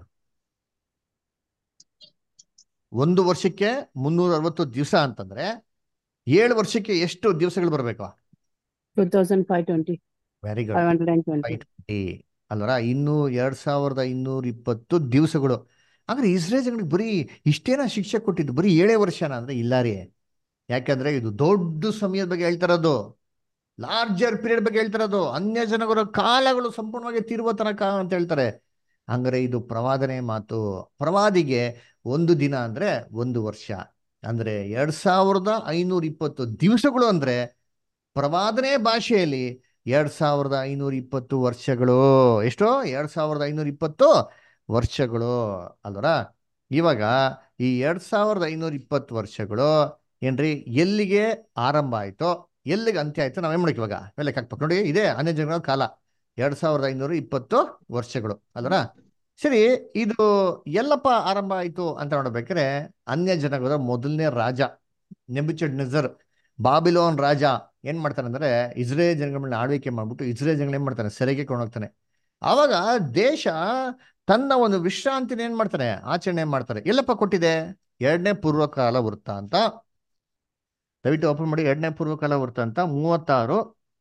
ಒಂದು ವರ್ಷಕ್ಕೆ ಮುನ್ನೂರ ಅರವತ್ತು ದಿವಸ ಅಂತಂದ್ರೆ ಏಳು ವರ್ಷಕ್ಕೆ ಎಷ್ಟು ದಿವಸಗಳು ಬರಬೇಕು two thousand five twenty very five good hundred and twenty five twenty ಅಲ್ವರ ಇನ್ನೂ ಎರಡ್ ಸಾವಿರದ ಇನ್ನೂರ ಇಪ್ಪತ್ತು ದಿವಸಗಳು ಅಂದ್ರೆ ಇಸ್ರೇಲ್ ಜನಗಳಿಗೆ ಬರೀ ಇಷ್ಟೇನ ಶಿಕ್ಷೆ ಕೊಟ್ಟಿದ್ದು ಬರೀ ಏಳೇ ವರ್ಷನ ಅಂದ್ರೆ ಇಲ್ಲ ರೀ ಯಾಕಂದ್ರೆ ಇದು ದೊಡ್ಡ ಸಮಯದ ಬಗ್ಗೆ ಹೇಳ್ತಾರದು ಲಾರ್ಜರ್ ಪೀರಿಯಡ್ ಬಗ್ಗೆ ಹೇಳ್ತಾರದು ಅನ್ಯ ಜನಗಳ ಕಾಲಗಳು ಸಂಪೂರ್ಣವಾಗಿ ತೀರುವ ತನಕ ಅಂತ ಹೇಳ್ತಾರೆ ಹಂಗಾರೆ ಇದು ಪ್ರವಾದನೆ ಮಾತು ಪ್ರವಾದಿಗೆ ಒಂದು ದಿನ ಅಂದ್ರೆ ಒಂದು ವರ್ಷ ಅಂದ್ರೆ ಎರಡ್ ಸಾವಿರದ ಐನೂರ ಇಪ್ಪತ್ತು ದಿವಸಗಳು ಅಂದ್ರೆ ಪ್ರವಾದನೆ ಭಾಷೆಯಲ್ಲಿ ಎರಡ್ ಸಾವಿರದ ಐನೂರ ಇಪ್ಪತ್ತು ವರ್ಷಗಳು ಎಷ್ಟು ಎರಡ್ ಸಾವಿರದ ಐನೂರ ಇಪ್ಪತ್ತು ವರ್ಷಗಳು ಅಲ್ವರ ಇವಾಗ ಈ ಎರಡ್ ಸಾವಿರದ ಐನೂರ ಇಪ್ಪತ್ತು ವರ್ಷಗಳು ಏನ್ರಿ ಎಲ್ಲಿಗೆ ಆರಂಭ ಆಯ್ತೋ ಎಲ್ಲಿಗೆ ಅಂತ್ಯ ಆಯ್ತು ನಾವೇನ್ ಮಾಡಕ್ ಇವಾಗ ಲೆಕ್ಕ ಹಾಕ್ಬೇಕು ನೋಡಿ ಇದೇ ಅನ್ಯ ಜನಗಳ ಕಾಲ ಎರಡ್ ಸಾವಿರದ ಐನೂರ ಇಪ್ಪತ್ತು ವರ್ಷಗಳು ಅಲ್ವರ ಸರಿ ಇದು ಎಲ್ಲಪ್ಪ ಆರಂಭ ಆಯ್ತು ಅಂತ ನೋಡ್ಬೇಕಾದ್ರೆ ಅನ್ಯ ಜನಗಳ ಮೊದಲನೇ ರಾಜ ನೆಬುಚಡ್ ನಜರ್ ಬಾಬಿಲೋನ್ ರಾಜ ಏನ್ ಮಾಡ್ತಾನೆ ಅಂದ್ರೆ ಇಸ್ರೇಲ್ ಜನಗಳನ್ನ ಆಳ್ವಿಕೆ ಮಾಡ್ಬಿಟ್ಟು ಇಸ್ರೇಲ್ ಜನಗಳು ಏನ್ ಮಾಡ್ತಾನೆ ಸೆರೆಗೆ ಕೊಂಡೋಗ್ತಾನೆ ಆವಾಗ ದೇಶ ತನ್ನ ಒಂದು ವಿಶ್ರಾಂತಿನ ಏನ್ ಮಾಡ್ತಾನೆ ಆಚರಣೆ ಮಾಡ್ತಾರೆ ಎಲ್ಲಪ್ಪ ಕೊಟ್ಟಿದೆ ಎರಡನೇ ಪೂರ್ವಕಾಲ ವೃತ್ತ ಅಂತ ದಯವಿಟ್ಟು ಓಪನ್ ಮಾಡಿ ಎರಡನೇ ಪೂರ್ವಕಾಲ ವೃತ್ತ ಅಂತ ಮೂವತ್ತಾರು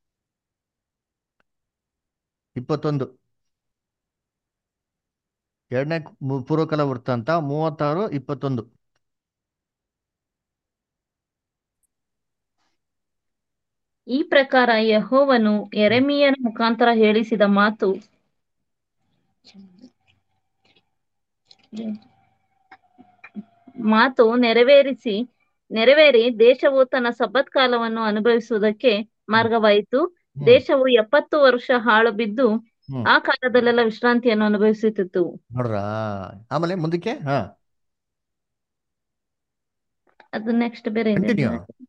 ಇಪ್ಪತ್ತೊಂದು ಎರಡನೇ ಪೂರ್ವಕಾಲ ವೃತ್ತ ಅಂತ ಮೂವತ್ತಾರು ಇಪ್ಪತ್ತೊಂದು ಈ ಪ್ರಕಾರ ಯೆಹೋವನು ಯೆರೆಮೀಯನ ಮುಖಾಂತರ ಹೇಳಿಸಿದ ಮಾತು ಮಾತು ನೆರವೇರಿಸಿ ನೆರವೇರಿ ದೇಶವು ತನ್ನ ಸಬ್ಬತ್ ಕಾಲವನ್ನು ಅನುಭವಿಸುವುದಕ್ಕೆ ಮಾರ್ಗವಾಯಿತು ಹ್ಮ್. ದೇಶವು ಎಪ್ಪತ್ತು ವರ್ಷ ಹಾಳು ಬಿದ್ದು ಹ್ಮ್. ಆ ಕಾಲದಲ್ಲೆಲ್ಲ ವಿಶ್ರಾಂತಿಯನ್ನು ಅನುಭವಿಸುತ್ತಿತ್ತು ನೋಡ್ರ ಆಮೇಲೆ ಮುಂದಕ್ಕೆ ಹಾ ಅದು ನೆಕ್ಸ್ಟ್ ಬೇರೆ ಇದೆ ಕಂಟಿನ್ಯೂ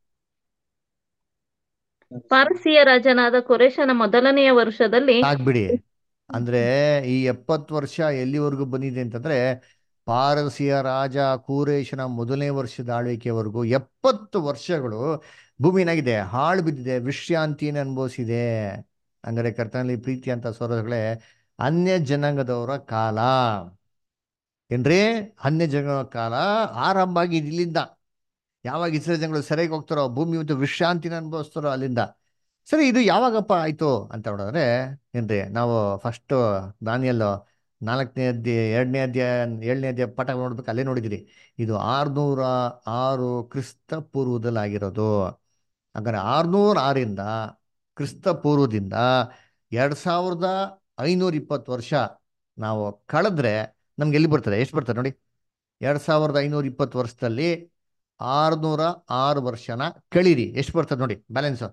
ಪಾರಸಿಯ ರಾಜನಾದ ಕೊರೇಶನ ಮೊದಲನೆಯ ವರ್ಷದಲ್ಲಿ ಆಗ್ಬಿಡಿ ಅಂದ್ರೆ ಈ ಎಪ್ಪತ್ತು ವರ್ಷ ಎಲ್ಲಿವರೆಗೂ ಬಂದಿದೆ ಅಂತಂದ್ರೆ ಪಾರಸಿಯ ರಾಜ ಕೂರೇಶನ ಮೊದಲನೇ ವರ್ಷದ ಆಳ್ವಿಕೆವರೆಗೂ ಎಪ್ಪತ್ತು ವರ್ಷಗಳು ಭೂಮಿನಾಗಿದೆ ಹಾಳು ಬಿದ್ದಿದೆ ವಿಶ್ರಾಂತಿಯನ್ನು ಅನುಭವಿಸಿದೆ ಹಂಗಾರೆ ಕರ್ತನಲ್ಲಿ ಪ್ರೀತಿ ಅಂತ ಸೋದರಗಳೇ ಅನ್ಯ ಜನಾಂಗದವರ ಕಾಲ ಏನ್ರಿ ಅನ್ಯ ಜನಾಂಗದ ಕಾಲ ಆರಂಭ ಆಗಿದೆ ಇಲ್ಲಿಂದ ಯಾವಾಗ ಇಸ್ರೇಲ್ ಜನಗಳು ಸೆರೆಗೆ ಹೋಗ್ತಾರೋ ಭೂಮಿ ಮತ್ತು ವಿಶ್ರಾಂತಿನ ಅನುಭವಿಸ್ತಾರೋ ಅಲ್ಲಿಂದ ಸರಿ ಇದು ಯಾವಾಗಪ್ಪ ಆಯ್ತು ಅಂತ ನೋಡಿದ್ರೆ ಏನ್ರಿ ನಾವು ಫಸ್ಟ್ ದಾನಿಯಲ್ಲು ನಾಲ್ಕನೇ ಅಧ್ಯಾಯ ಎರಡನೇ ಅಧ್ಯಾಯ ಏಳನೇ ಅಧ್ಯಾಯ ಪಾಠ ನೋಡ್ಬೇಕು ಅಲ್ಲೇ ನೋಡಿದಿರಿ ಇದು ಆರ್ನೂರ ಆರು ಕ್ರಿಸ್ತ ಪೂರ್ವದಲ್ಲಿ ಆಗಿರೋದು ಹಾಗಾದ್ರೆ ಆರ್ನೂರ ಆರಿಂದ ಕ್ರಿಸ್ತ ಪೂರ್ವದಿಂದ ಎರಡ್ ಸಾವಿರದ ಐನೂರ ಇಪ್ಪತ್ತು ವರ್ಷ ನಾವು ಕಳೆದ್ರೆ ನಮ್ಗೆ ಎಲ್ಲಿ ಬರ್ತದೆ ಎಷ್ಟು ಬರ್ತದೆ ನೋಡಿ ಎರಡ್ ಸಾವಿರದ ಐನೂರ ಇಪ್ಪತ್ತು ವರ್ಷದಲ್ಲಿ ಆರ್ನೂರ ಆರು ವರ್ಷನ ಕಳೀರಿ ಎಷ್ಟು ಬರ್ತದೆ ನೋಡಿ ಬ್ಯಾಲೆನ್ಸ್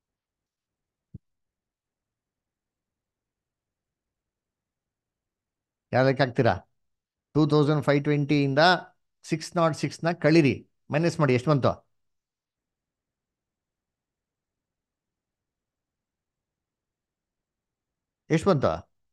ಯಾವ್ದಕ್ಕೆ ಹಾಕ್ತೀರಾ ಟೂ ತೌಸಂಡ್ ಫೈವ್ ಟ್ವೆಂಟಿಯಿಂದ ಸಿಕ್ಸ್ ನಾಟ್ ಸಿಕ್ಸ್ನ ಕಳೀರಿ ಮೈನಸ್ ಮಾಡಿ ಎಷ್ಟು ಬಂತು ಎಷ್ಟು ಬಂತು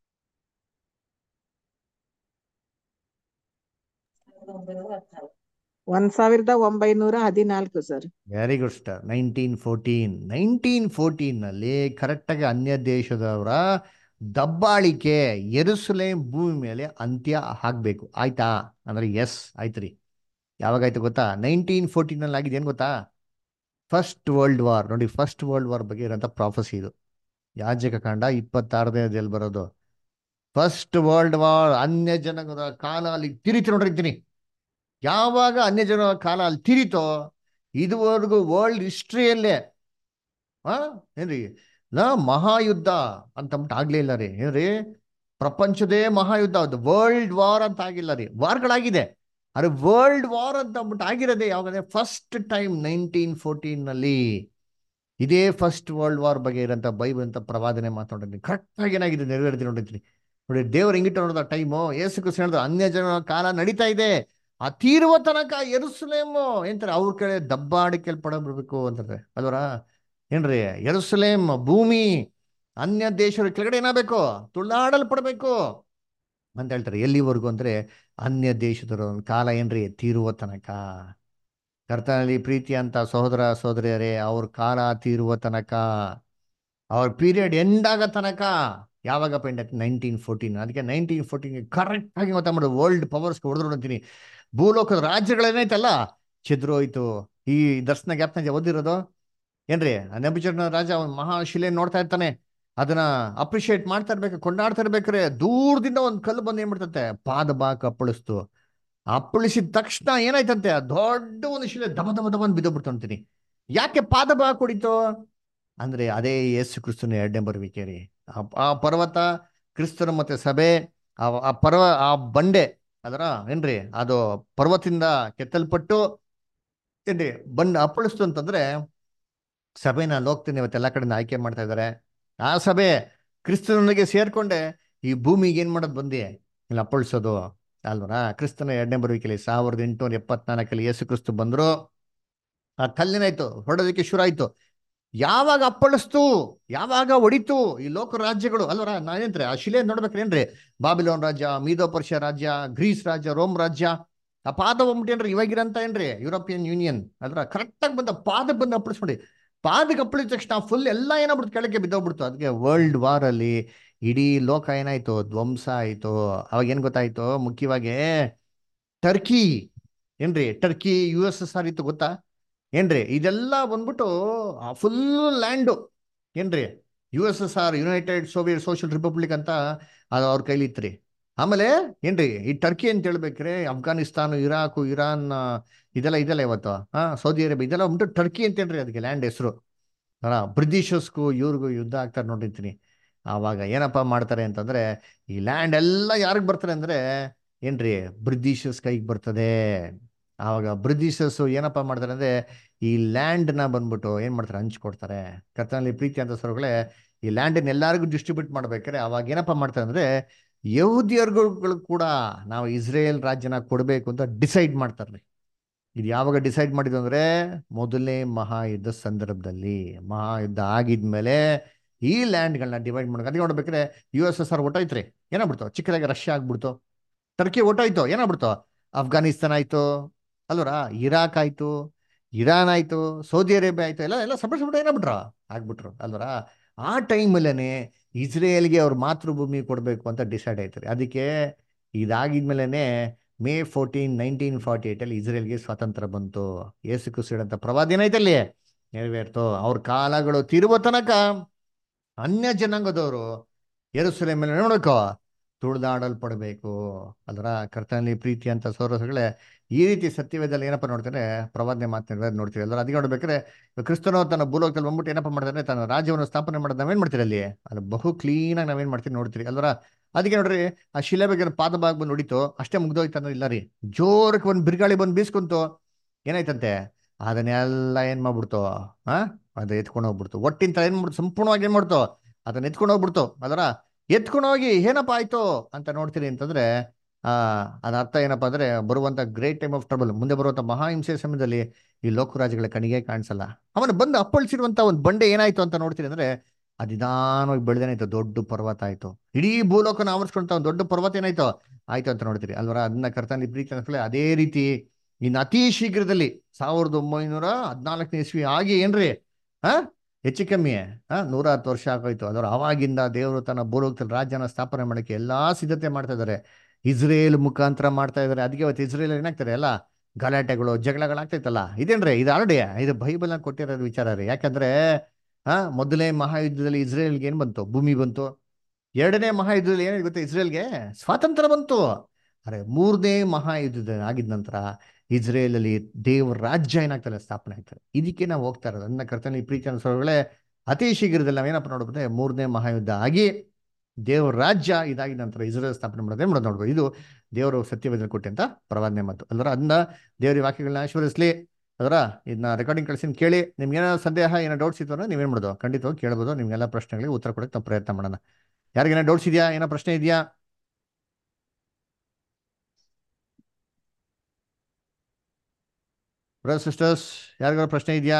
ಒಂದ್ ಸಾವಿರದ ಒಂಬೈನೂರ ಹದಿನಾಲ್ಕು sir very good star nineteen fourteen nineteen ಫೋರ್ಟೀನ್ನಲ್ಲಿ ಕರೆಕ್ಟಾಗಿ ಅನ್ಯ ದೇಶದವರ ದಬ್ಬಾಳಿಕೆ ಎರುಸಲೇಂ ಭೂಮಿ ಮೇಲೆ ಅಂತ್ಯ ಆಗ್ಬೇಕು ಆಯ್ತಾ ಅಂದ್ರೆ ಎಸ್ ಆಯ್ತು ರೀ ಯಾವಾಗಾಯ್ತು ಗೊತ್ತಾ ನೈನ್ಟೀನ್ ಫೋರ್ಟೀನಲ್ಲಿ ಆಗಿದೆ ಏನು ಗೊತ್ತಾ ಫಸ್ಟ್ ವರ್ಲ್ಡ್ ವಾರ್ ನೋಡಿ ಫಸ್ಟ್ ವರ್ಲ್ಡ್ ವಾರ್ ಬಗ್ಗೆ ಇರೋಂಥ ಪ್ರಾಫಸಿ ಇದು ಯಾಜಕ ಕಾಂಡ ಇಪ್ಪತ್ತಾರನೇ ಬರೋದು ಫಸ್ಟ್ ವರ್ಲ್ಡ್ ವಾರ್ ಅನ್ಯ ಜನಗಳ ಕಾಲ ಅಲ್ಲಿ ತಿರಿತಿ ನೋಡಿರ್ತೀನಿ ಯಾವಾಗ ಅನ್ಯ ಜನರ ಕಾಲ ಅಲ್ಲಿ ತಿರಿತೋ ಇದುವರೆಗೂ ವರ್ಲ್ಡ್ ಹಿಸ್ಟ್ರಿಯಲ್ಲೇ ಆ ಏನ್ರಿ ನಾ ಮಹಾಯುದ್ಧ ಅಂತಂದ್ಬಿಟ್ಟು ಆಗ್ಲೇ ಇಲ್ಲ ರೀ ಏನ್ರಿ ಪ್ರಪಂಚದೇ ಮಹಾಯುದ್ಧ ಅದು ವರ್ಲ್ಡ್ ವಾರ್ ಅಂತ ಆಗಿಲ್ಲ ರೀ ವಾರ್ಗಳಾಗಿದೆ ಅರೆ ವರ್ಲ್ಡ್ ವಾರ್ ಅಂತ ಅಂದ್ಬಿಟ್ಟು ಆಗಿರೋದೇ ಯಾವಾಗಂದ್ರೆ ಫಸ್ಟ್ ಟೈಮ್ ನೈನ್ಟೀನ್ ಫೋರ್ಟೀನ್ ನಲ್ಲಿ ಇದೇ ಫಸ್ಟ್ ವರ್ಲ್ಡ್ ವಾರ್ ಬಗ್ಗೆ ಇರೋಂಥ ಬೈಬಲ್ ಅಂತ ಪ್ರವಾದನೆ ಮಾತಾಡಿದ್ದೀನಿ ಕರೆಕ್ಟಾಗಿ ಏನಾಗಿದೆ ನೆರವೇರಿದೆ ನೋಡಿದ್ದೀನಿ ನೋಡಿ ದೇವ್ರ ಹೆಂಗಿಟ್ಟು ನೋಡಿದ ಟೈಮು ಏಸು ಕೃಷ್ಣ ಹೇಳಿದ್ರು ಅನ್ಯ ಜನರ ಕಾಲ ನಡೀತಾ ಇದೆ ಆ ತೀರುವ ತನಕ ಎರುಸಲೇಮು ಎಂತಾರೆ ಅವ್ರ ಕಡೆ ದಬ್ಬಾಡಿಕೆಲ್ ಪಡ ಬಿಡ್ಬೇಕು ಅಂತಾರೆ ಅಲ್ವರ ಏನ್ರಿ ಎರುಸಲೇಮ್ ಭೂಮಿ ಅನ್ಯ ದೇಶದ ಕೆಳಗಡೆ ಏನಾಗಬೇಕು ತುಳ್ಳಾಡಲ್ಪಡ್ಬೇಕು ಅಂತ ಹೇಳ್ತಾರೆ ಎಲ್ಲಿವರೆಗೂ ಅಂದ್ರೆ ಅನ್ಯ ದೇಶದವರ ಒಂದು ಕಾಲ ಏನ್ರಿ ತೀರುವ ತನಕ ಕರ್ತನಲ್ಲಿ ಪ್ರೀತಿ ಅಂತ ಸಹೋದರ ಸಹೋದರಿಯರೇ ಅವ್ರ ಕಾಲ ತೀರುವ ತನಕ ಅವ್ರ ಪೀರಿಯಡ್ ಎಂಡ್ ಆಗೋ ತನಕ ಯಾವಾಗಪ್ಪ ಎಂಡ್ ಆಯ್ತು ನೈನ್ಟೀನ್ ಫೋರ್ಟೀನ್ ಅದಕ್ಕೆ ನೈನ್ಟೀನ್ ಫೋರ್ಟೀನ್ ಕರೆಕ್ಟ್ ಆಗಿ ಮತ್ತೆ ಮಾಡೋದು ವರ್ಲ್ಡ್ ಪವರ್ಸ್ ಹೊಡೆದ್ರು ಅಂತೀನಿ ಭೂಲೋಕದ ರಾಜ್ಯಗಳೇನೈತಲ್ಲ ಹೋಯ್ತು ಈ ದರ್ಶನ ಜ್ಞಾಪನ ಓದಿರೋದು ಏನ್ರಿ ನೆಬುಚರ್ನ ರಾಜ ಒಂದು ಮಹಾಶಿಲೆ ನೋಡ್ತಾ ಇರ್ತಾನೆ ಅದನ್ನ ಅಪ್ರಿಶಿಯೇಟ್ ಮಾಡ್ತಾ ಇರ್ಬೇಕು ಕೊಂಡಾಡ್ತಾ ಇರ್ಬೇಕಾರೆ ದೂರದಿಂದ ಒಂದು ಕಲ್ಲು ಬಂದು ಏನ್ ಮಾಡ್ತಂತೆ ಪಾದ ಬಾಕ್ ಅಪ್ಪಳಿಸ್ತು ಅಪ್ಪಳಿಸಿದ ತಕ್ಷಣ ಏನಾಯ್ತಂತೆ ಆ ದೊಡ್ಡ ಒಂದು ಶಿಲೆ ದಮ ದಮ ದಮ ಅಂತ ಬಿದ್ದೋಗ್ಬಿಡ್ತು ಯಾಕೆ ಪಾದ ಬಾಕ್ ಹೊಡಿತು ಅಂದ್ರೆ ಅದೇ ಯೇಸು ಕ್ರಿಸ್ತನ ಎರಡನೇ ಬರುವಿಕೆ ರೀ ಆ- ಆ ಪರ್ವತ ಕ್ರಿಸ್ತನ ಮತ್ತೆ ಸಭೆ ಆ ಆ ಪರ್ವ ಆ ಬಂಡೆ ಅದರ ಏನ್ರಿ ಅದು ಪರ್ವತದಿಂದ ಕೆತ್ತಲ್ಪಟ್ಟು ಏನ್ರಿ ಬಂಡ್ ಅಪ್ಪಳಿಸ್ತು ಅಂತಂದ್ರೆ ಸಭೆನ ಲೋಕ್ತೀನಿ ಇವತ್ತೆಲ್ಲ ಕಡೆಯಿಂದ ಆಯ್ಕೆ ಮಾಡ್ತಾ ಇದ್ದಾರೆ ಆ ಸಭೆ ಕ್ರಿಸ್ತನೊಂದಿಗೆ ಸೇರ್ಕೊಂಡೆ ಈ ಭೂಮಿಗೆ ಏನ್ ಮಾಡೋದು ಬಂದಿ ಇಲ್ಲಿ ಅಪ್ಪಳಿಸೋದು ಅಲ್ವರ ಕ್ರಿಸ್ತನ ಎರಡನೇ ಬರುವಿಕೆಯಲ್ಲಿ ಸಾವಿರದ ಎಂಟುನೂರ ಎಪ್ಪತ್ನಾಲ್ಕಲ್ಲಿ ಯೇಸು ಕ್ರಿಸ್ತು ಬಂದ್ರು ಆ ಕಲ್ಲಿನಾಯ್ತು ಹೊಡೋದಕ್ಕೆ ಶುರು ಆಯ್ತು ಯಾವಾಗ ಅಪ್ಪಳಿಸ್ತು ಯಾವಾಗ ಹೊಡಿತು ಈ ಲೋಕ ರಾಜ್ಯಗಳು ಅಲ್ವರ ನಾನೇನ್ರಿ ಆ ಶಿಲೆ ನೋಡ್ಬೇಕ್ರೇನ್ರಿ ಬಾಬಿಲೋನ್ ರಾಜ್ಯ ಮೀದೋ ಪರ್ಷಿಯಾ ರಾಜ್ಯ ಗ್ರೀಸ್ ರಾಜ್ಯ ರೋಮ್ ರಾಜ್ಯ ಆ ಪಾದ ಹೋಗ್ಬಿಟ್ಟೇನ್ರಿ ಇವಾಗಿರಂತ ಏನ್ರಿ ಯುರೋಪಿಯನ್ ಯೂನಿಯನ್ ಅದ್ರ ಕರೆಕ್ಟಾಗಿ ಬಂದ ಪಾದ ಬಂದು ಅಪ್ಪಳಿಸ್ಬಿಡಿ ಪಾದಕ್ಕೆ ಅಪ್ಪಳಿದ ತಕ್ಷಣ ಫುಲ್ ಎಲ್ಲ ಏನಾಗ್ಬಿಡ್ತು ಕೆಳಗೆ ಬಿದ್ದೋಗ್ಬಿಡ್ತು ಅದಕ್ಕೆ ವರ್ಲ್ಡ್ ವಾರ್ ಅಲ್ಲಿ ಇಡೀ ಲೋಕ ಏನಾಯ್ತು ಧ್ವಂಸ ಆಯ್ತು ಅವಾಗ ಏನ್ ಗೊತ್ತಾಯ್ತು ಮುಖ್ಯವಾಗಿ ಟರ್ಕಿ ಏನ್ರಿ Turkey U S S R ಇತ್ತು ಗೊತ್ತಾ ಏನ್ರಿ ಇದೆಲ್ಲ ಬಂದ್ಬಿಟ್ಟು ಫುಲ್ ಲ್ಯಾಂಡು ಏನ್ರಿ U S S R United Soviet Socialist Republic ಅಂತ ಅದು ಅವ್ರ ಕೈಲಿ ಇತ್ರಿ ಆಮೇಲೆ ಏನ್ರಿ ಈ ಟರ್ಕಿ ಅಂತ ಹೇಳ್ಬೇಕ್ರೆ ಅಫ್ಘಾನಿಸ್ತಾನ ಇರಾಕು ಇರಾನ್ ಆ, ಇದೆಲ್ಲ ಇದೆಲ್ಲ ಇವತ್ತು ಹಾ ಸೌದಿ ಅರೇಬಿಯಾ ಇದೆಲ್ಲ ಬಂದ್ಬಿಟ್ಟು ಟರ್ಕಿ ಅಂತೇನ್ರಿ ಅದಕ್ಕೆ ಲ್ಯಾಂಡ್ ಹೆಸರು ಅಲ್ಲ ಬ್ರಿಟಿಷರ್ಸ್ಗೂ ಇವ್ರಿಗೂ ಯುದ್ಧ ಆಗ್ತಾರೆ ನೋಡಿರ್ತೀನಿ ಆವಾಗ ಏನಪ್ಪ ಮಾಡ್ತಾರೆ ಅಂತಂದ್ರೆ ಈ ಲ್ಯಾಂಡ್ ಎಲ್ಲ ಯಾರಿಗೆ ಬರ್ತಾರೆ ಅಂದ್ರೆ ಏನ್ರಿ ಬ್ರಿಟಿಷರ್ಸ್ ಕೈಗೆ ಬರ್ತದೆ ಆವಾಗ ಬ್ರಿಟಿಷರ್ಸ್ ಏನಪ್ಪ ಮಾಡ್ತಾರೆ ಅಂದ್ರೆ ಈ ಲ್ಯಾಂಡ್ ನ ಬಂದ್ಬಿಟ್ಟು ಏನ್ ಮಾಡ್ತಾರೆ ಹಂಚ್ಕೊಡ್ತಾರೆ ಕರ್ತನಲ್ಲಿ ಪ್ರೀತಿ ಅಂತ ಸ್ವರ್ಗಳೇ ಈ ಲ್ಯಾಂಡ್ ಎಲ್ಲಾರಿಗೂ ಡಿಸ್ಟ್ರಿಬ್ಯೂಟ್ ಮಾಡ್ಬೇಕಾದ್ರೆ ಅವಾಗ ಏನಪ್ಪ ಮಾಡ್ತಾರೆ ಅಂದ್ರೆ ಯಹೂದಿಯರ್ಗಳು ಕೂಡ ನಾವು ಇಸ್ರೇಲ್ ರಾಜ್ಯನ ಕೊಡಬೇಕು ಅಂತ ಡಿಸೈಡ್ ಮಾಡ್ತಾರೆ ಇದು ಯಾವಾಗ ಡಿಸೈಡ್ ಮಾಡಿದ್ರು ಅಂದ್ರೆ ಮೊದಲನೇ ಮಹಾಯುದ್ಧ ಸಂದರ್ಭದಲ್ಲಿ ಮಹಾಯುದ್ಧ ಆಗಿದ್ಮೇಲೆ ಈ ಲ್ಯಾಂಡ್ಗಳನ್ನ ಡಿವೈಡ್ ಮಾಡಿ ಅದಕ್ಕೆ ನೋಡ್ಬೇಕಾದ್ರೆ ಯು ಎಸ್ ಎಸ್ ಆರ್ ಒಟ್ಟಾಯ್ತ್ರಿ ಏನಾಗ್ಬಿಡ್ತು ಚಿಕ್ಕದಾಗಿ ರಷ್ಯಾ ಆಗ್ಬಿಡ್ತು ಟರ್ಕಿ ಒಟ್ಟಾಯ್ತು ಏನಾಗ್ಬಿಡ್ತು ಅಫ್ಘಾನಿಸ್ತಾನ ಆಯ್ತು ಅಲ್ವರ ಇರಾಕ್ ಆಯ್ತು ಇರಾನ್ ಆಯ್ತು ಸೌದಿ ಅರೇಬಿಯಾ ಆಯ್ತು ಎಲ್ಲ ಎಲ್ಲ ಸಪರೇಟ್ ಸಪರೇಟ್ ಏನಾಗ್ಬಿಟ್ರು ಆಗ್ಬಿಟ್ರು ಅಲ್ವರ ಆ ಟೈಮಲ್ಲೇ ಇಸ್ರೇಲ್ಗೆ ಅವ್ರ ಮಾತೃಭೂಮಿ ಕೊಡಬೇಕು ಅಂತ ಡಿಸೈಡ್ ಆಯ್ತಾರೆ ಅದಕ್ಕೆ ಇದಾಗಿದ್ಮೇಲೆ ಮೇ ಫೋರ್ಟೀನ್ ನೈನ್ಟೀನ್ ಫಾರ್ಟಿ ಏಟಲ್ಲಿ ಇಸ್ರೇಲ್ಗೆ ಸ್ವಾತಂತ್ರ್ಯ ಬಂತು ಯೇಸು ಕ್ರಿಸ್ತಂತ ಪ್ರವಾದ ಏನಾಯ್ತಲ್ಲಿ ನೆರವೇರ್ತು ಅವ್ರ ಕಾಲಗಳು ತಿರುವ ತನಕ ಅನ್ಯ ಜನಾಂಗದವರು ಎರಸುಲೆ ಮೇಲೆ ನೋಡಬೇಕು ತುಳಿದಾಡಲ್ಪಡಬೇಕು ಅದರ ಕರ್ತನಲ್ಲಿ ಪ್ರೀತಿ ಅಂತ ಸೌರಸಗಳೇ ಈ ರೀತಿ ಸತ್ಯವೇದಲ್ಲಿ ಏನಪ್ಪ ನೋಡ್ತಾರೆ ಪ್ರವಾದನೆ ಮಾತನಾಡಿದ್ರೆ ನೋಡ್ತೀವಿ ಅಲ್ವ ಅದಕ್ಕೆ ನೋಡ್ಬೇಕಾದ್ರೆ ಕ್ರಿಸ್ತನು ತನ್ನ ಭೂಲೋಕದಲ್ಲಿ ಬಂದ್ಬಿಟ್ಟು ಏನಪ್ಪ ಮಾಡ್ತಾನೆ ತನ್ನ ರಾಜ್ಯವನ್ನು ಸ್ಥಾಪನೆ ಮಾಡೋದು ನಾವೇನ್ ಮಾಡ್ತೀರಿ ಅಲ್ಲಿ ಅಲ್ಲಿ ಬಹು ಕ್ಲೀನಾಗಿ ನಾವೇನ್ ಮಾಡ್ತೀವಿ ನೋಡ್ತೀರಿ ಅಲ್ವರ ಅದಕ್ಕೆ ನೋಡ್ರಿ ಆ ಶಿಲೆ ಬಗ್ಗೆ ಪಾದ ಭಾಗ ಬಂದು ಹೊಡಿತು ಅಷ್ಟೇ ಮುಗ್ದೋಯ್ತು ಅನ್ನೋದು ಇಲ್ಲ ರೀ ಜೋರಕ್ಕೆ ಒಂದು ಬಿರುಗಾಳಿ ಬಂದು ಬೀಸ್ಕೊಂತು ಏನಾಯ್ತಂತೆ ಅದನ್ನೆಲ್ಲ ಏನ್ ಮಾಡ್ಬಿಡ್ತು ಆ ಅದು ಎತ್ಕೊಂಡು ಹೋಗ್ಬಿಡ್ತು ಒಟ್ಟಿನ ತರ ಏನ್ ಮಾಡ್ಬಿಡ್ತು ಸಂಪೂರ್ಣವಾಗಿ ಏನ್ ಮಾಡ್ತು ಅದನ್ನ ಎತ್ಕೊಂಡು ಹೋಗ್ಬಿಡ್ತು ಅದರ ಎತ್ಕೊಂಡು ಹೋಗಿ ಏನಪ್ಪ ಆಯ್ತು ಅಂತ ನೋಡ್ತೀರಿ ಅಂತಂದ್ರೆ ಆ ಅದ ಅರ್ಥ ಏನಪ್ಪಾ ಅಂದ್ರೆ ಬರುವಂತ ಗ್ರೇಟ್ ಟೈಮ್ ಆಫ್ ಟ್ರಬಲ್ ಮುಂದೆ ಬರುವಂತ ಮಹಾಹಿಂಸೆ ಸಮಯದಲ್ಲಿ ಈ ಲೋಕರಾಜ್ಯಗಳ ಕಣಿಗೆ ಕಾಣಿಸಲ್ಲ ಅವನು ಬಂದು ಅಪ್ಪಳಿಸಿರುವಂತ ಒಂದು ಬಂಡೆ ಏನಾಯ್ತು ಅಂತ ನೋಡ್ತೀರಿ ಅಂದ್ರೆ ಅದಿದಾನವಾಗಿ ಬೆಳೆದೇನಾಯ್ತು ದೊಡ್ಡ ಪರ್ವತ ಆಯ್ತು ಇಡೀ ಭೂಲೋಕನ ಆವರಿಸ್ಕೊಂತ ಒಂದು ದೊಡ್ಡ ಪರ್ವತ ಏನಾಯ್ತು ಆಯ್ತು ಅಂತ ನೋಡ್ತೀರಿ ಅಲ್ವರ ಅದನ್ನ ಕರ್ತನಲ್ಲಿ ಪ್ರೀತಿ ಅನ್ಸ್ಕೊಳ್ಳಿ ಅದೇ ರೀತಿ ಇನ್ನು ಅತಿ ಶೀಘ್ರದಲ್ಲಿ ಸಾವಿರದ ಒಂಬೈನೂರ ಹದಿನಾಲ್ಕನೇ ಇಸ್ವಿ ಆಗಿ ಏನ್ರಿ ಹಾ ಹೆಚ್ಚು ಕಮ್ಮಿ ಹಾ ನೂರ ಹತ್ತು ವರ್ಷ ಆಗೋಯ್ತು ಅದರ ಅವಾಗಿಂದ ದೇವರು ತನ್ನ ಭೂಲೋಕದಲ್ಲಿ ರಾಜ್ಯನ ಸ್ಥಾಪನೆ ಮಾಡಕ್ಕೆ ಎಲ್ಲಾ ಸಿದ್ಧತೆ ಮಾಡ್ತಾ ಇದ್ದಾರೆ ಇಸ್ರೇಲ್ ಮುಖಾಂತರ ಮಾಡ್ತಾ ಇದ್ದಾರೆ ಅದಕ್ಕೆ ಇವತ್ತು ಇಸ್ರೇಲ್ ಏನಾಗ್ತಾರೆ ಎಲ್ಲ ಗಲಾಟೆಗಳು ಜಗಳಗಳಾಗ್ತೈತಲ್ಲ ಇದೇನ್ರಿ ಇದು ಆಲ್ರೆಡಿ ಇದು ಬೈಬಲ್ ಕೊಟ್ಟಿರೋದು ವಿಚಾರ ರೀ ಯಾಕಂದ್ರೆ ಹಾ ಮೊದಲನೇ ಮಹಾಯುದ್ಧದಲ್ಲಿ ಇಸ್ರೇಲ್ಗೆ ಏನ್ ಬಂತು ಭೂಮಿ ಬಂತು ಎರಡನೇ ಮಹಾಯುದ್ಧದಲ್ಲಿ ಏನಾಯ್ತು ಗೊತ್ತಾ ಇಸ್ರೇಲ್ಗೆ ಸ್ವಾತಂತ್ರ್ಯ ಬಂತು ಅರೆ ಮೂರನೇ ಮಹಾಯುದ್ಧದ ಆಗಿದ ನಂತರ ಇಸ್ರೇಲ್ ಅಲ್ಲಿ ದೇವರ ರಾಜ್ಯ ಏನಾಗ್ತಾರೆ ಸ್ಥಾಪನೆ ಆಗ್ತಾರೆ ಇದಕ್ಕೆ ನಾವು ಹೋಗ್ತಾ ಇರೋದು ನನ್ನ ಕರ್ತನ ಪ್ರೀತಿ ಅನ್ಸೋಗಳೇ ಅತಿ ಶೀಘ್ರದಲ್ಲಿ ನಾವೇನಪ್ಪ ನೋಡ್ಬೋದು ಮೂರನೇ ಮಹಾಯುದ್ಧ ಆಗಿ ದೇವರ ರಾಜ್ಯ ಇದಾಗಿದ ನಂತರ ಇಸ್ರೇಲ್ ಸ್ಥಾಪನೆ ಮಾಡೋದೇ ಮಾಡೋದು ನೋಡ್ಬೋದು ಇದು ದೇವರು ಸತ್ಯವೇದಲ್ಲಿ ಕೊಟ್ಟಂತ ಪ್ರವಾದನೆ ಮಾತು ಅಲ್ಲರ ಅದನ್ನ ದೇವರ ವಾಕ್ಯಗಳನ್ನ ಆಶೀರ್ವದಿಸ್ಲಿ ಅದರ ಇದನ್ನ ರೆಕಾರ್ಡಿಂಗ್ ಕಳಿಸಿ ಕೇಳಿ ನಿಮ್ಗೆ ಏನೋ ಸಂದೇಹ ಏನೋ ಡೌಟ್ಸ್ ಇತ್ತು ಅಂದ್ರೆ ನೀವೇನ್ ಮಾಡೋದು ಖಂಡಿತವಾಗಿ ಕೇಳ್ಬೋದು ನಿಮ್ಗೆಲ್ಲ ಪ್ರಶ್ನೆಗಳಿಗೆ ಉತ್ತರ ಕೊಡಕ್ಕೆ ನಾವು ಪ್ರಯತ್ನ ಮಾಡೋಣ ಯಾರಿಗೇನೋ ಡೌಟ್ಸ್ ಇದೆಯಾ ಏನೋ ಪ್ರಶ್ನೆ ಇದೆಯಾ ಬ್ರದರ್ ಸಿಸ್ಟರ್ಸ್ ಯಾರಿಗಾರ ಪ್ರಶ್ನೆ ಇದೆಯಾ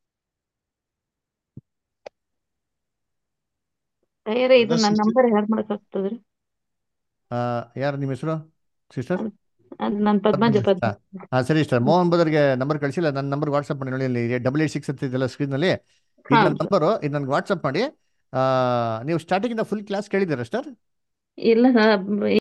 ಅಯ್ಯರೇ ಇದು Brothers, ನನ್ನ sisters- ನಂಬರ್ ಯಾರು ಮಾಡಕ್ಕಾಗ್ತದ್ರಿ ಆ, ಯಾರು ನಿಮ್ಮ ಹೆಸರು ಸಿಸ್ಟರ್ ಅದ್ ನನ್ ಪದ್ಮಜ ಪದ್ಮ ಹಾ ಸರಿ ಸರ್ ಮೋಹನ್ ಬದರ್ಗೆ ನಂಬರ್ ಕಳಿಸಿಲ್ಲ ನನ್ನ ನಂಬರ್ ವಾಟ್ಸ್ಆಪ್ ಮಾಡಿ ನೋಡಿ ಅಲ್ಲಿ ಡಬಲ್ ಏಟ್ ಸಿಕ್ಸ್ ಅಂತ ಇದೆಲ್ಲ ಸ್ಕ್ರೀನ್ ನಲ್ಲಿ ಇದು ಹಾ ನನ್ನ ನಂಬರು ಇದು ನನಗೆ ವಾಟ್ಸ್ಆಪ್ ಮಾಡಿ ಆ, ನೀವು ಸ್ಟಾರ್ಟಿಂಗ್ ಇಂದ ಫುಲ್ ಕ್ಲಾಸ್ ಕೇಳಿದ್ದೀರಾ ಸರ್ ಇಲ್ಲ